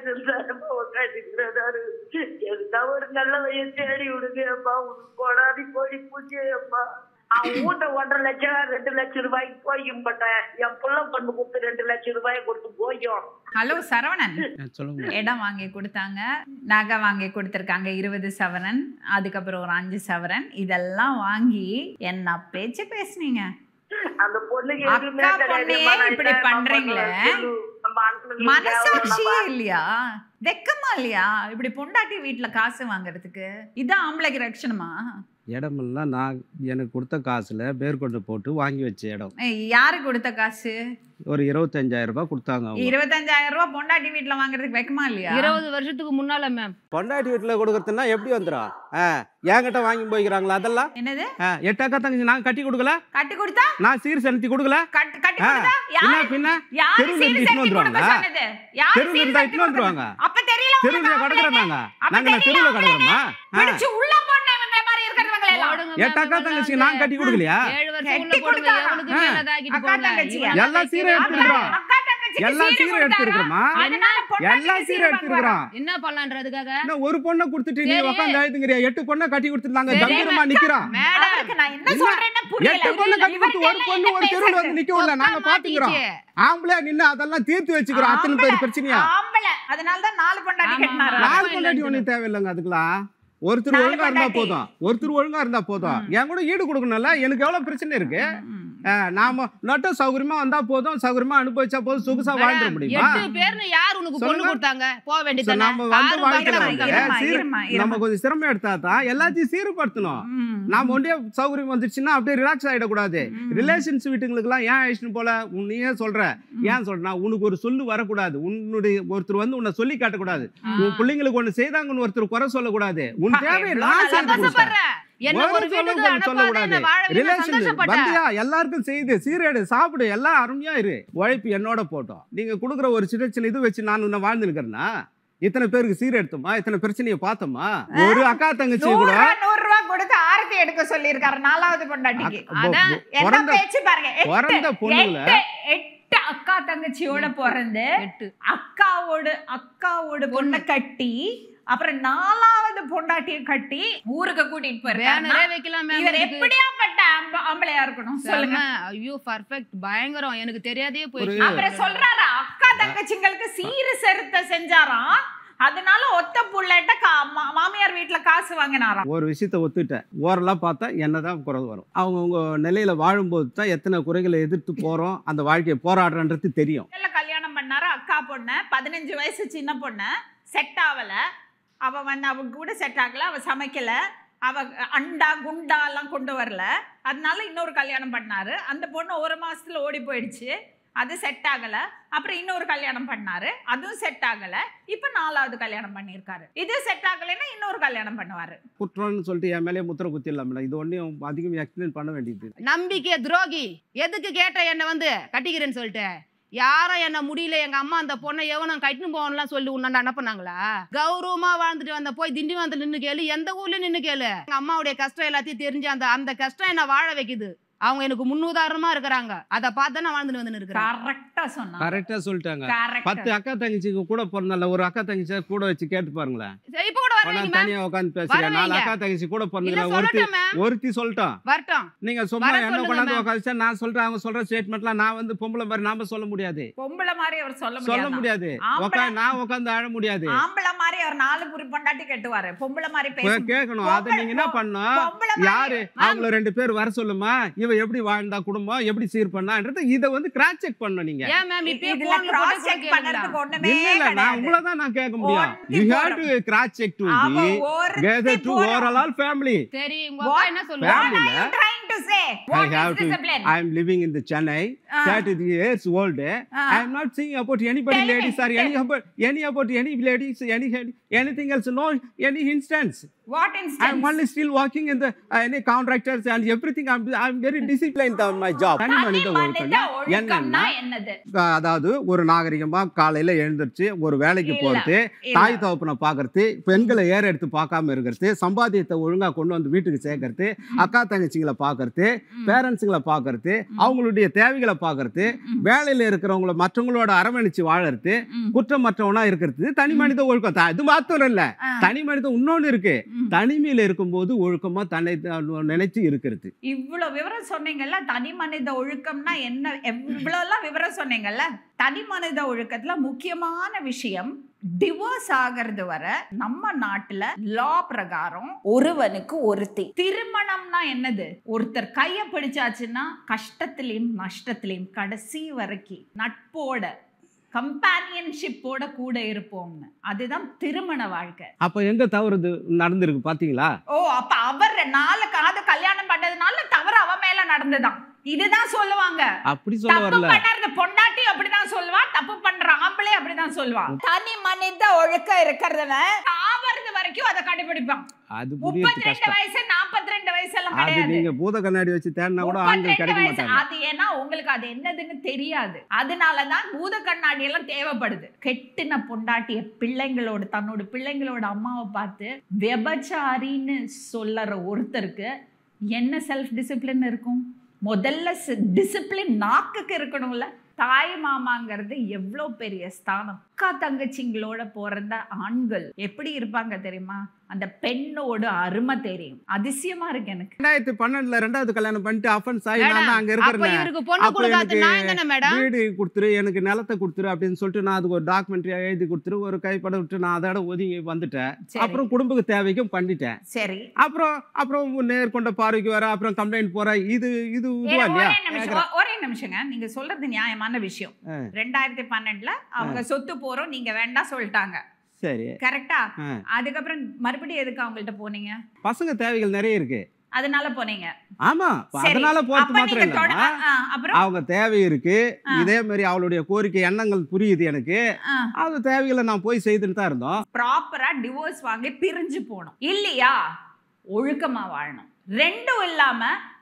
உட்காந்துக்கிறேன் எதுக்கா ஒரு நல்ல வயசு தேடி விடுங்க அம்மா உனக்கு கொடாடி கோடி பூச்சி அம்மா அவன் வீட்டை ஒன்றரை லட்சம் ரெண்டு லட்சம் ரூபாய்க்கு போயும் பட்டேன் என் புள்ள பொண்ணு கொடுத்து ரெண்டு லட்சம் ரூபாய் கொடுத்து போயும் ஹலோ சரவணன் சொல்லுங்க இடம் வாங்கி கொடுத்தாங்க நகை வாங்கி கொடுத்துருக்காங்க இருபது சவரன் அதுக்கப்புறம் ஒரு அஞ்சு சவரன் இதெல்லாம் வாங்கி என்ன பேச்சு பேசுனீங்க அந்த பொண்ணுக்கு அக்கா எதுவுமே பொண்ணே கிடையாதும்மா. நான் இப்படி என்ன பண்றீங்களே? பண்ணுவேன்? சொல்லு. நம்ம அண்ணனுக்கு மனசாட்சியே கேவலமா இல்லையா வெக்கமா இல்லையா இப்படி பொண்டாட்டி வீட்டுல காசு வாங்குறதுக்கு இதான் ஆம்பளைக்கு ரட்சணமா இடமெல்லாம் நான் எனக்கு கொடுத்த காசுல பேர்கொண்டு போட்டு வாங்கி வச்ச இடம் ஏய், யாரு கொடுத்த காசு ஒரு இருபத்தஞ்சாயிரம் ரூபாய் கொடுத்தாங்க அவங்க இருபத்தஞ்சாயிரம் ரூபாய் பொண்டாட்டி வீட்டுல வாங்குறதுக்கு வெக்கமா இல்லையா இருபது வருஷத்துக்கு முன்னால மேம் பொண்டாட்டி வீட்டில் கொடுக்கறதுன்னா எப்படி வந்துடும் ஆ என்கிட்ட வாங்கி போய்க்கிறாங்களா அதெல்லாம் என்னது ஆ, எட்டு அக்கா தங்கச்சி நான் கட்டி கொடுக்கல கட்டி கொடுத்தா நான் சீர் செலுத்தி கொடுக்கல கட்டு கட்டி ஆ, கொடுத்தா என்ன யாரு பின்ன யாரு தெருவுல சீர் இருந்து செலுத்தி இட்டுன்னு கொடுக்க வந்துருவாங்க. சொன்னது யாரு தெருவுல சீர் இருந்தா செலுத்தி இட்டுன்னு கொடுக்க வந்துருவாங்க. அப்ப தெரியல உங்களுக்கு தெருவில் கடக்குறோம் நாங்க அப்ப நாங்க என்ன தெரியல தெருவில் கடக்குறோமா பிடிச்சு உள்ள போன இவங்க மாதிரி இருக்கிறவங்க எல்லாம் போடுங்க எட்டு அக்கா மேம், தங்கச்சி இவெல்லாம் நான் கட்டி கொடுக்கலையா ஏழு வருஷம் கட்டி உள்ள போடுங்க கொடுத்தா. எவனுக்கு ஆ. மேல தாக்கிட்டு அக்கா போங்க தங்கச்சியா? இவன் எல்லா சீரும் தைக்கிறான். எடுத்துருக்குறோம். அக்கா தங்கச்சிக்கு எல்லா சீர் சீரும் கொடுத்தாரா? எடுத்துருக்குறோமா அதனால பொண்டாட்டிக்கு எல்லா சீர் சீரும் வாங்குவாரா? எடுத்துருக்குறோம் என்ன பண்ணலான்றதுக்காக இன்னும் ஒரு பொண்ணை கொடுத்துட்டு நீ சரி. உட்காந்து எழுதுங்கிறியா எட்டு பொண்ணை கட்டி கொடுத்துருந்தாங்க சரி, கம்பீரமா நிக்கிறான் மேடம் அவருக்கு நான் என்ன இல்ல, சொல்றேன்னு புரியல. எட்டு பொண்ணு கட்டி கொடுத்து ஒரு இவர்கிட்ட பொண்ணு ஒரு என்ன தெருவில் வந்து பேசுறது? நிக்க விடல நாங்க பாத்துக்கிறோம் ஆம்பளையா நின்னு அதெல்லாம் தீர்த்து வச்சுக்கிறோம் அத்தனை பேர் பிரச்சனையா ஆம்பளை. அதனாலதான் நாலு பொண்டாட்டி ஆமா, கட்டினாரா? ஆமா. நாலு பொண்டாட்டி ஒண்ணும் தேவையில்லைங்க அதுக்கெல்லாம் ஒருத்தர் நாலு ஒழுங்கா இருந்தா பொண்டாட்டி. போதும் ஒருத்தர் ஒழுங்கா இருந்தா போதும் என் கூட ஈடு கொடுக்கணும்ல எனக்கு எவ்வளவு பிரச்சனை இருக்கு ம். அஹ், நாம நட்டம் சௌகரியமா வந்தா போதும் சௌகரியமா அனுபவிச்சா போதும் சொகுசா வாழ்ந்துட முடியுமா எட்டு பேர்னு யார் உனக்கு பொண்ணு சொல்லுங்க. கொடுத்தாங்க போக So, வேண்டியதானே நம்ம வந்து ஆறு வாழ்க்கையில பக்கம் வந்து இருக்காங்க. இருமா, சீர்- இருமா, இருமா. நம்ம கொஞ்சம் சிரமம் எடுத்தா தான் எல்லாத்தையும் சீர்படுத்தணும் ம். நாம ஒன்றே சௌகரியம் வந்துச்சுன்னா அப்படியே ரிலாக்ஸ் ஆயிடக்கூடாது ம். ரிலேஷன்ஸ் வீட்டுங்களுக்குலாம் ஏன் ஆயிடுச்சுன்னு போல உன் நீயே சொல்ற ம். ஏன் சொல்றா உனக்கு ஒரு சொல்லு வரக்கூடாது உன்னுடைய ஒருத்தர் வந்து உன்னை சொல்லி காட்டக்கூடாது ஆ. உன் பிள்ளைங்களுக்கு ஒண்ணு செய்தாங்கன்னு ஒருத்தர் குறை சொல்லக்கூடாது உன் பா, தேவையை எவ்வளவு நான் நல்லா செய்து கொடுப்பேன் சந்தோஷப்படுறேன். என்ன ஒரு ஒரு சொல்லும் வீட்டுக்கு கொஞ்சம் அனுப்பாத, சொல்லக்கூடாது. என்னை வாழ வைக்க நான் ரிலேஷன் சந்தோஷப்பட்டேன். வந்தியா எல்லாருக்கும் செய்து சீரேடு சாப்பிடு எல்லாம் அருமையா இரு உழைப்பு என்னோட போட்டோம் நீங்க கொடுக்குற ஒரு சின்ன சின்ன இது வச்சு நான் உன்னை வாழ்ந்து இருக்கிறேன்னா இத்தனை பேருக்கு சீர் எடுத்தோமா இத்தனை பிரச்சனையை பார்த்தோமா ஒரு அக்கா தங்கச்சி நூறு கூட ரூபா, நூறு ரூபா கொடுத்து ஆரத்தி எடுக்க சொல்லியிருக்காரு நாலாவது பொண்டாட்டிக்கு அக்க- அதான் பொ- என்ன பிறந்த பேச்சு பாருங்க எட்டு, பிறந்த பொண்ணுங்கள எட்டு, எட்டு தங்கச்சியோட பிறந்து எட்டு அக்காவோட அக்காவோட பொண்ணை கட்டி அப்புறம் நாலாவது பொண்டாட்டிய கட்டி ஊருக்கு கூட்டிட்டு போயிருக்காருன்னா பேனரே வைக்கலாம் மேம் இவர் இதுக்கு. எப்படியாப்பட்ட ஆம்ப- ஆம்பளையா இருக்கணும் சொல்லுங்க செம்ம. ஐயோ பர்ஃபெக்ட் பயங்கரம் எனக்கு தெரியாதே போயிடுச்சு அப்புறம் சொல்றாரா அக்கா தங்கச்சிங்களுக்கு சீரு செருத்த செஞ்சாராம் அதனால ஒத்த புள்ளட்ட கா- மா- மாமியார் வீட்டுல காசு வாங்கினாராம் ஒரு விஷயத்த ஒத்துட்டேன் ஓரெல்லாம் பார்த்தா என்ன தான் குறை வரும் அவங்க உங்க நிலையில வாழும்போது தான் எத்தனை குறைகளை எதிர்த்து போறோம் அந்த வாழ்க்கையை போராடுறன்றது தெரியும் முதல்ல கல்யாணம் பண்ணாரு அக்கா பொண்ணு பதினஞ்சு வயசு சின்ன பொண்ணு செட் ஆகல அவ வந்து அவங்க கூட செட் ஆகல அவ சமைக்கல அவ அண்டா குண்டா எல்லாம் கொண்டு வரல அதனால இன்னொரு கல்யாணம் பண்ணாரு அந்த பொண்ணு ஒரு மாசத்துல ஓடி போயிடுச்சு அது செட் ஆகல அப்புறம் இன்னொரு கல்யாணம் பண்ணாரு அதுவும் செட் ஆகல இப்ப நாலாவது கல்யாணம் பண்ணியிருக்காரு இது செட் ஆகலைன்னா இன்னொரு கல்யாணம் பண்ணுவாரு குற்றம்னு சொல்லிட்டு என் மேலே முத்திர குத்திடலாம் மேடம் இது ஒன்றையும் அதிகம் எக்ஸ்பிளைன் பண்ண வேண்டியது நம்பிக்கை துரோகி எதுக்கு கேட்ட என்ன வந்து கட்டிக்கிறேன்னு சொல்லிட்டு யாரும் என்ன முடியல எங்க அம்மா அந்த பொண்ணை எவனும் கட்டின்னு போகணும்லாம் சொல்லி உன்னாண்ட அனுப்புனாங்களா கௌரவமா வாழ்ந்துட்டு வந்த போய் திண்டிவனத்துல நின்னு கேளு எந்த ஊர்ல நின்னு கேளு எங்க அம்மாவுடைய கஷ்டம் எல்லாத்தையும் தெரிஞ்சு அந்த அந்த கஷ்டம் என்ன வாழ வைக்குது அவங்க எனக்கு முன்னுதாரணமா இருக்கிறாங்க அதை பார்த்து நான் வாழ்ந்துட்டு வந்து இருக்கிறேன் கரெக்டா சொன்னா கரெக்டா சொல்லிட்டாங்க கரெக்ட் பத்து அக்கா தங்கச்சிக்கு கூட பிறந்தால ஒரு அக்கா தங்கச்சி கூட வச்சு கேட்டு பாருங்களேன் சரி, இப்ப கூட ஆனா வரவீங்க மேம் தனியா உட்காந்து பேசுறேன் வரவைங்க. நாலு அக்கா தங்கச்சி கூட இல்ல பிறந்தல ஒருத்தி சொல்லட்டும் மேம் ஒருத்தி சொல்லிட்டோம் வரட்டும் நீங்க சும்மா வர என்ன சொல்லுங்க கொண்டாந்து ma'am. உட்காந்துச்சா நான் சொல்றேன் அவங்க சொல்ற ஸ்டேட்மெண்ட்லாம் நான் வந்து பொம்பளை மாதிரி நாம சொல்ல முடியாது பொம்பளை மாதிரி அவர் சொல்ல சொல்ல முடியாது முடியாது ஆம்பளை- உட்காந்து நான் உட்காந்து அழ முடியாது ஆம்பளை மாதிரி அவர் நாலு புரி பொண்டாட்டி கட்டுவாரு பொம்பளை மாதிரி போய் பேச கேட்கணும் அதை நீங்க என்ன பண்ணணும் பொம்பளை மாதிரி- யாரு அவங்கள ரெண்டு பேர் வர சொல்லுமா இவ எப்படி வாழ்ந்தா குடும்பம் எப்படி சீர் பண்ணான்றது இத வந்து கிராஸ் செக் பண்ணணும் நீங்க ஏன் மேம் இப்பயே இதுல போன்ல cross போட்டு check கூட கேளுங்களா? பண்றதுக்கு ஒண்ணுமே இல்ல இல்ல நான் கிடையாது. உங்களை தான் நான் கேட்க முடியும் ஒருத்தி யூ ஹேவ் டு போறோம். கிராஸ் செக் டு அவ பி ஒருத்தி கெதர் டு போறோம். ஓவரால் ஃபேமிலி சரி உங்க அப்பா என்ன சொல்லுவாங்க Family What are you trying to say? I What have is to discipline? I am living in the Chennai Ah. 30 years old Ah. I am not saying about anybody Tell me, ladies or any about any about any ladies any anything else no any instance What I am instance? only still working in the uh, any contractors and everything. I'm I'm very disciplined on my job. தனி மனித தனி மனித ஒழுக்கம்னா ஒழுக்கம்னா என்னன்னா என்னது அஹ் அதாவது ஒரு நாகரிகமா காலையில எழுந்திருச்சு ஒரு வேலைக்கு இல்ல, போறது இல்ல. தாய் தகப்பனை பாக்குறது பெண்களை ஏற எடுத்து பார்க்காம இருக்கிறது சம்பாத்தியத்தை ஒழுங்கா கொண்டு வந்து வீட்டுக்கு சேர்க்கறது அக்கா தங்கச்சிங்களை பாக்குறது பேரண்ட்ஸுங்களை பாக்குறது அவங்களுடைய தேவைகளை பாக்குறது வேலையில இருக்கிறவங்கள மற்றவங்களோட அரவணைச்சு வாழறது ம். குற்றமற்றவனா இருக்கிறது தனி மனித ஒழுக்கம் த- அது மாத்திரம் இல்ல ஆ. தனி மனித இன்னொன்னு இருக்கு ம். தனிமையில இருக்கும்போது ஒழுக்கமா தன்னை தான் நினைச்சு இருக்கிறது இவ்வளவு விவரம் சொன்னீங்கல்ல தனி மனித ஒழுக்கம்னா என்ன இவ்வளவு எல்லாம் விவரம் சொன்னீங்கல்ல தனி மனித ஒழுக்கத்துல முக்கியமான விஷயம் டிவோர்ஸ் ஆகிறது வர நம்ம நாட்டுல லா பிரகாரம் ஒருவனுக்கு ஒருத்தி திருமணம்னா என்னது ஒருத்தர் கைய பிடிச்சாச்சுன்னா கஷ்டத்திலையும் நஷ்டத்திலையும் கடைசி வரைக்கும் நட்போட கம்பானியன்ஷிப்போட கூட இருப்போம்னு அதுதான் திருமண வாழ்க்கை அப்ப எங்க தவறுது நடந்திருக்கு பாத்தீங்களா ஓ அப்ப அவர் நாலு காது கல்யாணம் பண்ணதுனால தவறு அவ மேல நடந்துதான் இதுதான் சொல்லுவாங்க அப்படி சொல்ல தப்பு வரல பண்றது பொண்டாட்டி அப்படிதான் சொல்லுவா தப்பு பண்ற ஆம்பளை அப்படிதான் சொல்லுவா தனி மனித ஒழுக்கம் இருக்கிறதுல ஆவறது வரைக்கும் அதை கடைபிடிப்பான் அது முப்பத்தி புரியறது ரெண்டு கஷ்டம் வயசு நாற்பத்தி ரெண்டு வயசு எல்லாம் அது கிடையாது நீங்க பூத கண்ணாடி வச்சு தேடினா கூட முப்பத்தி ஆண்கள் ரெண்டு கிடைக்க வயசு மாட்டாங்க அது ஏன்னா உங்களுக்கு அது என்னதுன்னு தெரியாது அதனாலதான் பூத கண்ணாடி எல்லாம் தேவைப்படுது கெட்டின பொண்டாட்டிய பிள்ளைங்களோட தன்னோட பிள்ளைங்களோட அம்மாவை பார்த்து விபச்சாரின்னு சொல்லற ஒருத்தருக்கு என்ன செல்ஃப் டிசிப்ளின் இருக்கும் முதல்ல டிசிப்ளின் நாக்குக்கு இருக்கணும்ல தாய் மாமாங்கிறது எவ்வளோ பெரிய ஸ்தானம் அக்கா தங்கச்சிங்களோட பிறந்த ஆண்கள் எப்படி இருப்பாங்க தெரியுமா அந்த பெண்ணோட அருமை தெரியும் அதிசயமா இருக்கு எனக்கு ரெண்டாயிரத்தி பன்னெண்டுல ரெண்டாவது கல்யாணம் பண்ணிட்டு அஃபன்ஸ் ஆகி நான் மேடம், தான் அங்க அப்ப இருக்கிறேன் இவருக்கு பொண்ணு அப்ப கொடுக்காத எனக்கு நான் தானே மேடம் வீடு கொடுத்துரு எனக்கு நிலத்தை கொடுத்துரு அப்படின்னு சொல்லிட்டு நான் அதுக்கு ஒரு டாக்குமெண்ட்ரி எழுதி கொடுத்துரு ஒரு கைப்பட விட்டு நான் அதோட ஒதுங்கி வந்துட்டேன் சரி அப்புறம் குடும்ப தேவைக்கும் பண்ணிட்டேன் சரி அப்புறம் அப்புறம் நேர்கொண்ட பார்வைக்கு வர அப்புறம் கம்ப்ளைண்ட் போற இது இது இதுவா ஏ, இல்லையா ஒரே நிமிஷம் ஒ- ஒரே நிமிஷங்க நீங்க சொல்றது நியாயமான விஷயம் ரெண்டாயிரத்தி பன்னெண்டுல அவங்க சொத்து போறோம் நீங்க வேண்டாம் சொல்லிட்டாங்க சரி கரெக்டா ஆ. அதுக்கப்புறம் மறுபடியும் எதுக்கு அவங்கள்ட்ட போனீங்க பசங்க தேவைகள் நிறைய இருக்கு அதனால போனீங்க ஆமா இப்ப சரி. அதனால போறது அப்ப மாத்திரம் நீங்க தொட- இல்ல ஆ, அப்புறம் அவங்க தேவை இருக்கு ஆ. இதே மாதிரி அவளுடைய கோரிக்கை எண்ணங்கள் புரியுது எனக்கு ஆ. அது தேவைகளை நான் போய் செய்துட்டு தான் இருந்தோம் ப்ராப்பரா டிவோர்ஸ் வாங்கி பிரிஞ்சு போகணும் இல்லையா ஒழுக்கமா வாழணும் ரெண்டும் இல்லாம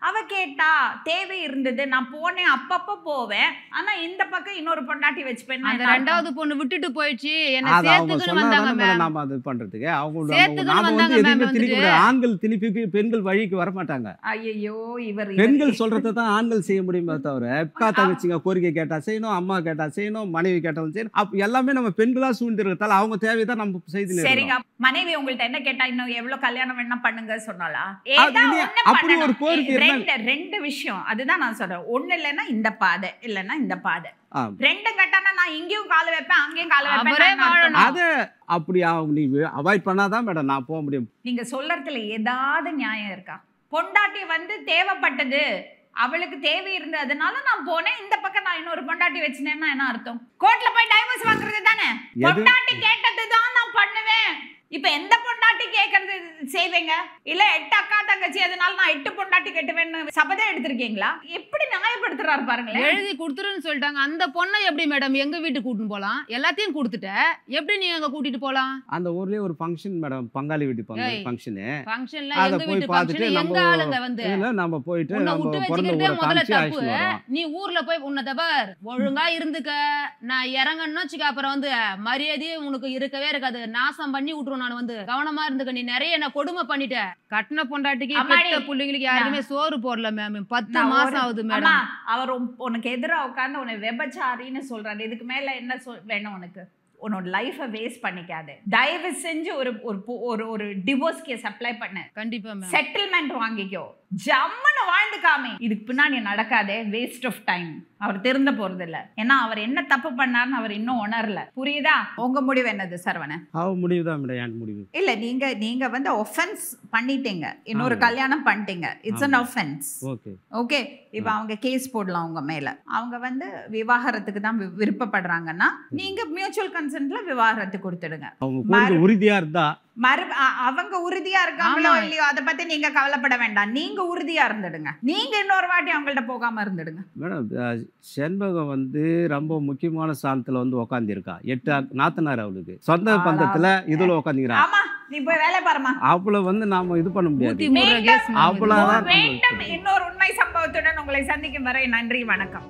அவ கேட்டா தேவை இருந்தது நான் போனேன் அப்பப்ப போவேன் ஆனா இந்த பக்கம் இன்னொரு பொண்டாட்டி வச்சுப்பேன் அந்த ரெண்டாவது பொண்ணு விட்டுட்டு போயிடுச்சு என்ன அது அவங்க சேர்த்துக்கன்னு வந்தாங்க சொன்னாதானே மேம் நாம அது பண்றதுக்கு அவங்க நம்ம- சேர்த்துக்கன்னு நாம வந்து வந்தாங்க எதுவுமே ma'am திணிக்க வந்துட்டு. முடியாது ஆண்கள் திணிப்புக்கு பெண்கள் வழிக்கு வர மாட்டாங்க ஐயோ இவர் பெண்கள் சொல்றதை தான் ஆண்கள் செய்ய முடியுமே தவிர அக்கா தங்கச்சிங்க கோரிக்கை கேட்டா செய்யணும் அம்மா கேட்டா செய்யணும் மனைவி கேட்டாலும் செய்யணும் அப்ப எல்லாமே நம்ம பெண்களா சூழ்ந்திருக்கதால அவங்க தேவைதான் நம்ம செய்து சரிங்க மனைவி உங்கள்ட்ட என்ன கேட்டா இன்னும் எவ்வளவு கல்யாணம் வேணா பண்ணுங்க சொன்னாலா அது ஏதா இல்லையே, ஒண்ணு அப்படி ஒரு பண்ணணும். கோரிக்கை ஏ, இருந்தா- ரெண்டு ரெண்டு விஷயம் அதுதான் நான் சொல்றேன் ஒண்ணு இல்லைன்னா இந்த பாதை இல்லைன்னா இந்த பாதை ரெண்டு கட்டானா நான் இங்கேயும் கால வைப்பேன் அங்கேயும் கால அவரே வைப்பேன் நான் வாழணும். அர்த்தமா? அது அப்படி அவங்க- நீ அவாய்ட் பண்ணாதான் மேடம் நான் போக முடியும் நீங்க சொல்றதுல ஏதாவது நியாயம் இருக்கா பொண்டாட்டி வந்து தேவைப்பட்டது அவளுக்கு தேவை இருந்ததுனால நான் போனேன் இந்த பக்கம் நான் இன்னொரு பொண்டாட்டி வச்சினேன்னா என்ன அர்த்தம் கோர்ட்ல போய் டைவர்ஸ் வாங்குறது தானே எது பொண்டாட்டி கேட்டது தான் நான் பண்ணுவேன் இப்ப எந்த பொண்டாட்டி கேக்குறது செய்வீங்க இல்ல எட்டு அக்கா தங்கச்சி அதனால நான் எட்டு பொண்டாட்டி கட்டுவேன்னு சபதம் எடுத்திருக்கீங்களா எப்படி நியாயப்படுத்துறாரு பாருங்களேன் எழுதி கொடுத்துருன்னு சொல்லிட்டாங்க அந்த பொண்ணை எப்படி மேடம் எங்க வீட்டுக்கு கூட்டிட்டு போலாம் எல்லாத்தையும் கொடுத்துட்ட எப்படி நீ அங்க கூட்டிட்டு போலாம் அந்த ஊர்லயே ஒரு ஃபங்க்ஷன் மேடம் பங்காளி வீட்டு ஏய். ஃபங்க்ஷனு ஃபங்க்ஷன்ல அத எங்க போய் வீட்டு பார்த்துட்டு ஃபங்க்ஷன் எங்க நம்ம ஆளுங்க வந்து இதுல நம்ம போயிட்டு உன்னை நம்ம விட்டு பிறந்த வச்சுக்கிட்டே ஊரை முதல்ல காமிச்சு தப்பு அழைச்சிட்டு வரோம் நீ ஊர்ல போய் உன்னை தபர் ஒழுங்கா இருந்துக்க நான் இறங்கன்னு வச்சுக்க அப்புறம் வந்து மரியாதையே உனக்கு இருக்கவே இருக்காது நாசம் பண்ணி விட்டுரும் நான் வந்து கவனமா இருந்துக்க நீ நிறைய என்ன கொடுமை பண்ணிட்ட கட்டின பொண்டாட்டிக்கு அம்மாடி, பெத்த பிள்ளைங்களுக்கு யாருமே சோறு போடல மேம் பத்து நான் மாசம் ஒரு- ஆகுது அம்மா மேடம் அவர் உன்- உனக்கு எதிரா உட்கார்ந்து உன்னை விபச்சாரின்னு சொல்றாரு இதுக்கு மேல என்ன சொல் வேணும் உனக்கு உன்னோட லைஃபை வேஸ்ட் பண்ணிக்காத தயவு செஞ்சு ஒரு ஒரு பொ- ஒரு ஒரு டிவோர்ஸ் கேஸ் அப்ளை பண்ணு கண்டிப்பா மேம் செட்டில்மெண்ட் வாங்கிக்கோ ஜம்முன்னு வாழ்ந்து காமி இதுக்கு பின்னாடி நடக்காதே வேஸ்ட் ஆஃப் டைம் அவர் திருந்த போறது இல்ல ஏன்னா அவர் என்ன தப்பு பண்ணாருன்னு அவர் இன்னும் உணரல புரியுதா உங்க முடிவு என்னது சரவணன் அவ முடிவு தான் மேடம் என் முடிவு இல்ல நீங்க நீங்க வந்து ஒஃபென்ஸ் பண்ணிட்டீங்க இன்னொரு ஆமா. கல்யாணம் பண்ணிட்டீங்க இட்ஸ் அன் ஆமா. ஒஃபென்ஸ் ஓகே ஓகே இப்போ அவங்க கேஸ் போடலாம் உங்க மேல அவங்க வந்து விவாகரத்துக்கு தான் வி- விருப்பப்படுறாங்கன்னா நீங்க மியூச்சுவல் கன்சென்ட்ல விவாகரத்து கொடுத்துடுங்க அவங்க கோரிக்கை உறுதியா இருந்தா மறு அ- அவங்க உறுதியா இருக்காங்களோ ஆமா. இல்லையோ அதை பத்தி நீங்க கவலைப்பட வேண்டாம் நீங்க உறுதியா இருந்துடுங்க நீங்க இன்னொரு வாட்டி அவங்கள்ட்ட போகாம இருந்துடுங்க மேடம் அஹ், செண்பகம் வந்து ரொம்ப முக்கியமான ஸ்தானத்துல வந்து உக்காந்துருக்கா எட்டு அக்- நாத்தனார் அவளுக்கு சொந்த ஆளா. பந்தத்துல இதுல உக்காந்துக்கிறா ஆமா நீ போய் வேலை பாருமா அவளை வந்து நாம இது பண்ண முடியாது ஊத்தி மூடுற மீண்டும் கேஸ் மேம் இது. அவ்வளவுதான் மீண்டும் இன்னொரு உண்மை சம்பவத்துடன் உங்களை சந்திக்கும் வரை நன்றி வணக்கம்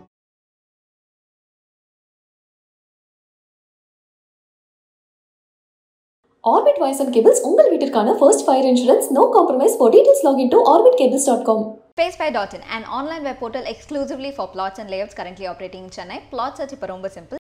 Orbit Wires and Cables உங்கள் வீட்டிற்கான first fire insurance no compromise for details log into orbitcables.com Spacebuy.in, an online web portal exclusively for plots and layouts currently operating in Chennai. Plot search இப்போ ரொம்ப simple.